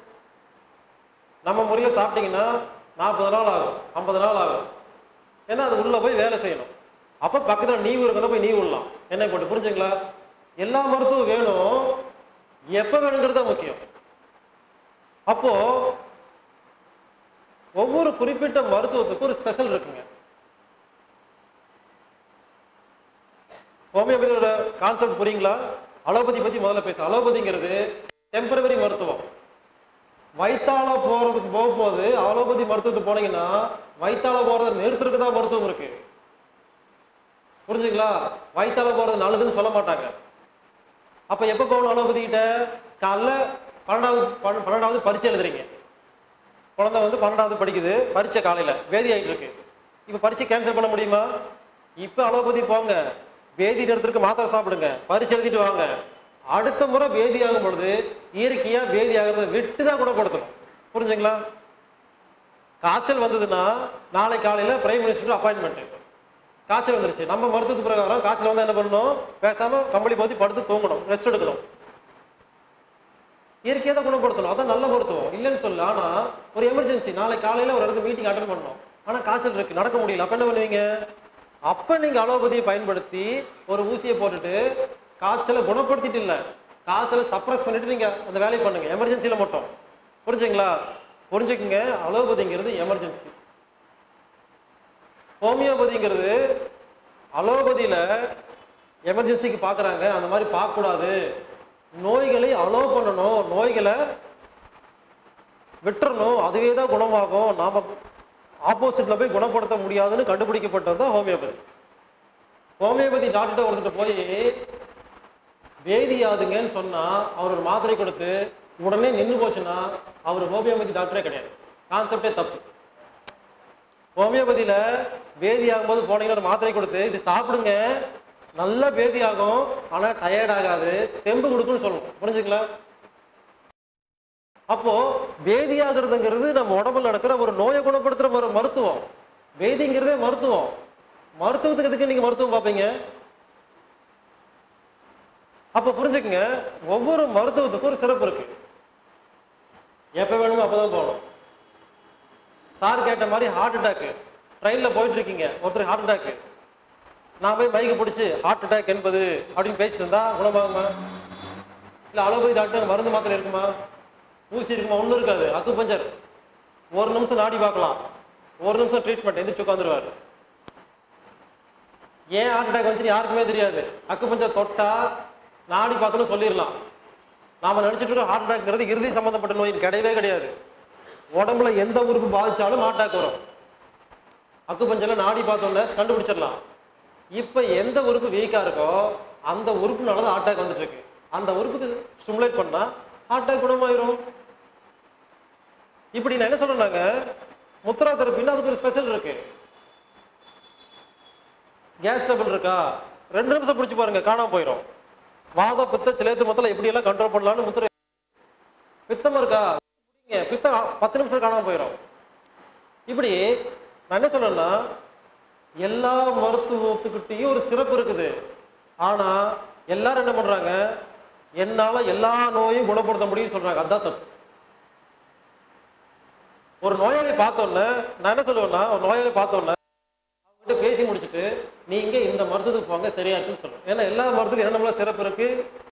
நம்ம முறையில் சாப்பிட்டீங்கன்னா நாற்பது நாள் ஆகும் ஐம்பது நாள் ஆகும் ஏன்னா அது உள்ள போய் வேலை செய்யணும் அப்போ பக்கத்தில் நீ இருக்கிறத போய் நீ விடலாம் என்ன போட்டு புரிஞ்சுங்களா எல்லா மருத்துவம் வேணும் எப்போ வேணுங்கிறது தான் முக்கியம் அப்போ ஒவ்வொரு குறிப்பிட்ட மருத்துவத்துக்கும் ஒரு ஸ்பெஷல் இருக்குங்க ஹோமியோபதியோட கான்செப்ட் புரியுங்களா அலோபதி பத்தி முதல்ல பேச அலோபதிங்கிறது டெம்பரவரி மருத்துவம் வயித்தால போறதுக்கு போகும்போது அலோபதி மருத்துவத்துக்கு போனீங்கன்னா வயித்தால போறதை நிறுத்துறதுக்கு தான் மருத்துவம் இருக்கு புரிஞ்சுங்களா வயித்தால போறது நல்லதுன்னு சொல்ல மாட்டாங்க அப்ப எப்ப போகணும் அலோபதி கிட்ட காலைல பன்னெண்டாவது பன்ன- பன்னெண்டாவது பரீட்சை எழுதுறீங்க குழந்தை வந்து பன்னெண்டாவது படிக்குது பரீட்சை காலையில வேதி ஆயிட்டு இருக்கு இப்ப பரீட்சை கேன்சல் பண்ண முடியுமா இப்ப அலோபதி போங்க வேதி நேரத்திற்கு மாத்திரை சாப்பிடுங்க பரீட்சை எழுதிட்டு வாங்க அடுத்த முறை வேதி ஆகும் பொழுது இயற்கையா வேதி ஆகிறத விட்டு தான் குணப்படுத்தணும் புரிஞ்சுங்களா காய்ச்சல் வந்ததுன்னா நாளை காலையில பிரைம் மினிஸ்டர் அப்பாயின்மெண்ட் காய்ச்சல் வந்துருச்சு நம்ம மருத்துவத்து பிரகாரம் காய்ச்சல் வந்தா என்ன பண்ணணும் பேசாம கம்பளி போத்தி படுத்து தூங்கணும் ரெஸ்ட் எடுக்கணும் இயற்கையாக தான் குணப்படுத்தணும் அதான் நல்ல மருத்துவம் இல்லைன்னு சொல்ல ஆனா ஒரு எமர்ஜென்சி நாளை காலையில ஒரு இடத்துல மீட்டிங் அட்டன் பண்ணணும் ஆனா காய்ச்சல் இருக்கு நடக்க முடியல அப்ப என்ன பண்ணுவீங்க அப்ப நீங்க அலோபதியை பயன்படுத்தி ஒரு ஊசியை போட்டுட்டு காய்ச்சலை குணப்படுத்திட்டு இல்ல காய்ச்சலை சப்ரஸ் பண்ணிட்டு நீங்க அந்த வேலையை பண்ணுங்க எமர்ஜென்சில மட்டும் புரிஞ்சுங்களா புரிஞ்சுக்குங்க அலோபதிங்கிறது எமர்ஜென்சி ஹோமியோபதிங்கிறது அலோபதியில எமர்ஜென்சிக்கு பார்க்குறாங்க அந்த மாதிரி பார்க்கக்கூடாது நோய்களை அலோ பண்ணணும் நோய்களை விட்டுறணும் அதுவே தான் குணமாகும் நாம ஆப்போசிட்ல போய் குணப்படுத்த முடியாதுன்னு கண்டுபிடிக்கப்பட்டது தான் ஹோமியோபதி ஹோமியோபதி டாக்டர் ஒருத்தர் போய் வேதியாதுங்கன்னு சொன்னா அவர் ஒரு மாத்திரை கொடுத்து உடனே நின்று போச்சுன்னா அவர் ஹோமியோபதி டாக்டரே கிடையாது கான்செப்டே தப்பு ஹோமியோபதியில வேதி ஆகும்போது போனீங்கன்னா ஒரு மாத்திரை கொடுத்து இது சாப்பிடுங்க நல்ல பேதி ஆகும் ஆனா டயர்ட் ஆகாது தெம்பு கொடுக்கும்னு சொல்லணும் புரிஞ்சுங்களா அப்போ பேதியாகிறதுங்கிறது நம்ம உடம்புல நடக்கிற ஒரு நோயை குணப்படுத்துற ஒரு மருத்துவம் பேதிங்கிறதே மருத்துவம் மருத்துவத்துக்கு எதுக்கு நீங்க மருத்துவம் பார்ப்பீங்க அப்ப புரிஞ்சுக்கங்க ஒவ்வொரு மருத்துவத்துக்கும் ஒரு சிறப்பு இருக்கு எப்ப வேணுமோ அப்பதான் போகணும் சார் கேட்ட மாதிரி ஹார்ட் அட்டாக் ட்ரெயின்ல போயிட்டு இருக்கீங்க ஒருத்தர் ஹார்ட் அட்டாக் நான் போய் மைக்கு பிடிச்சி ஹார்ட் அட்டாக் என்பது அப்படின்னு பேசிட்டு இருந்தா குணமாகுமா இல்ல அலோபதி டாக்டர் மருந்து மாத்திரை இருக்குமா ஊசி இருக்குமா ஒன்றும் இருக்காது அக்கு பஞ்சர் ஒரு நிமிஷம் நாடி பார்க்கலாம் ஒரு நிமிஷம் ட்ரீட்மெண்ட் எந்திரிச்சு உட்காந்துருவாரு ஏன் ஹார்ட் அட்டாக் வந்துச்சுன்னு யாருக்குமே தெரியாது அக்கு பஞ்சர் தொட்டா நாடி பார்த்தோன்னு சொல்லிடலாம் நாம நினைச்சிட்டு இருக்கோம் ஹார்ட் அட்டாக்ங்கிறது இறுதி சம்பந்தப்பட்ட நோய் கிடையவே கிடையாது உடம்புல எந்த உறுப்பு பாதிச்சாலும் ஹார்ட் அட்டாக் வரும் அக்கு பஞ்சர்ல நாடி பார்த்தோன்னே கண்டுபிடிச்சிடலாம் இப்ப எந்த உறுப்பு வீக்கா இருக்கோ அந்த உறுப்புனால தான் ஹார்ட் அட்டாக் வந்துட்டு இருக்கு அந்த உறுப்புக்கு ஸ்டிமுலேட் பண்ணா ஹார்ட் அட்டாக் குணமாயிரும் இப்படி நான் என்ன சொல்றேன்னாங்க முத்ரா தெரப்பின்னு அதுக்கு ஒரு ஸ்பெஷல் இருக்கு கேஸ் டபுள் இருக்கா ரெண்டு நிமிஷம் பிடிச்சு பாருங்க காணாம போயிடும் வாத பித்த சிலேத்து மொத்தம் எப்படி எல்லாம் கண்ட்ரோல் பண்ணலாம்னு முத்திரை பித்தம் இருக்கா பிடிங்க. பித்தம் பத்து நிமிஷம் காணாம போயிடும் இப்படி நான் என்ன சொல்றேன்னா எல்லா மருத்துவத்துக்கிட்டையும் ஒரு சிறப்பு இருக்குது ஆனா எல்லாரும் என்ன பண்றாங்க என்னால எல்லா நோயும் குணப்படுத்த முடியும்னு சொல்றாங்க அதான் தப்பு ஒரு நோயாளி பார்த்தோன்னே நான் என்ன சொல்லுவேன்னா ஒரு நோயாளி பார்த்தோன்னே அவங்ககிட்ட பேசி முடிச்சுட்டு நீங்க இந்த மருத்துவத்துக்கு போங்க சரியா இருக்குன்னு சொல்லுவேன் ஏன்னா எல்லா மருத்துவம் என்னென்ன சிறப்பு இருக்கு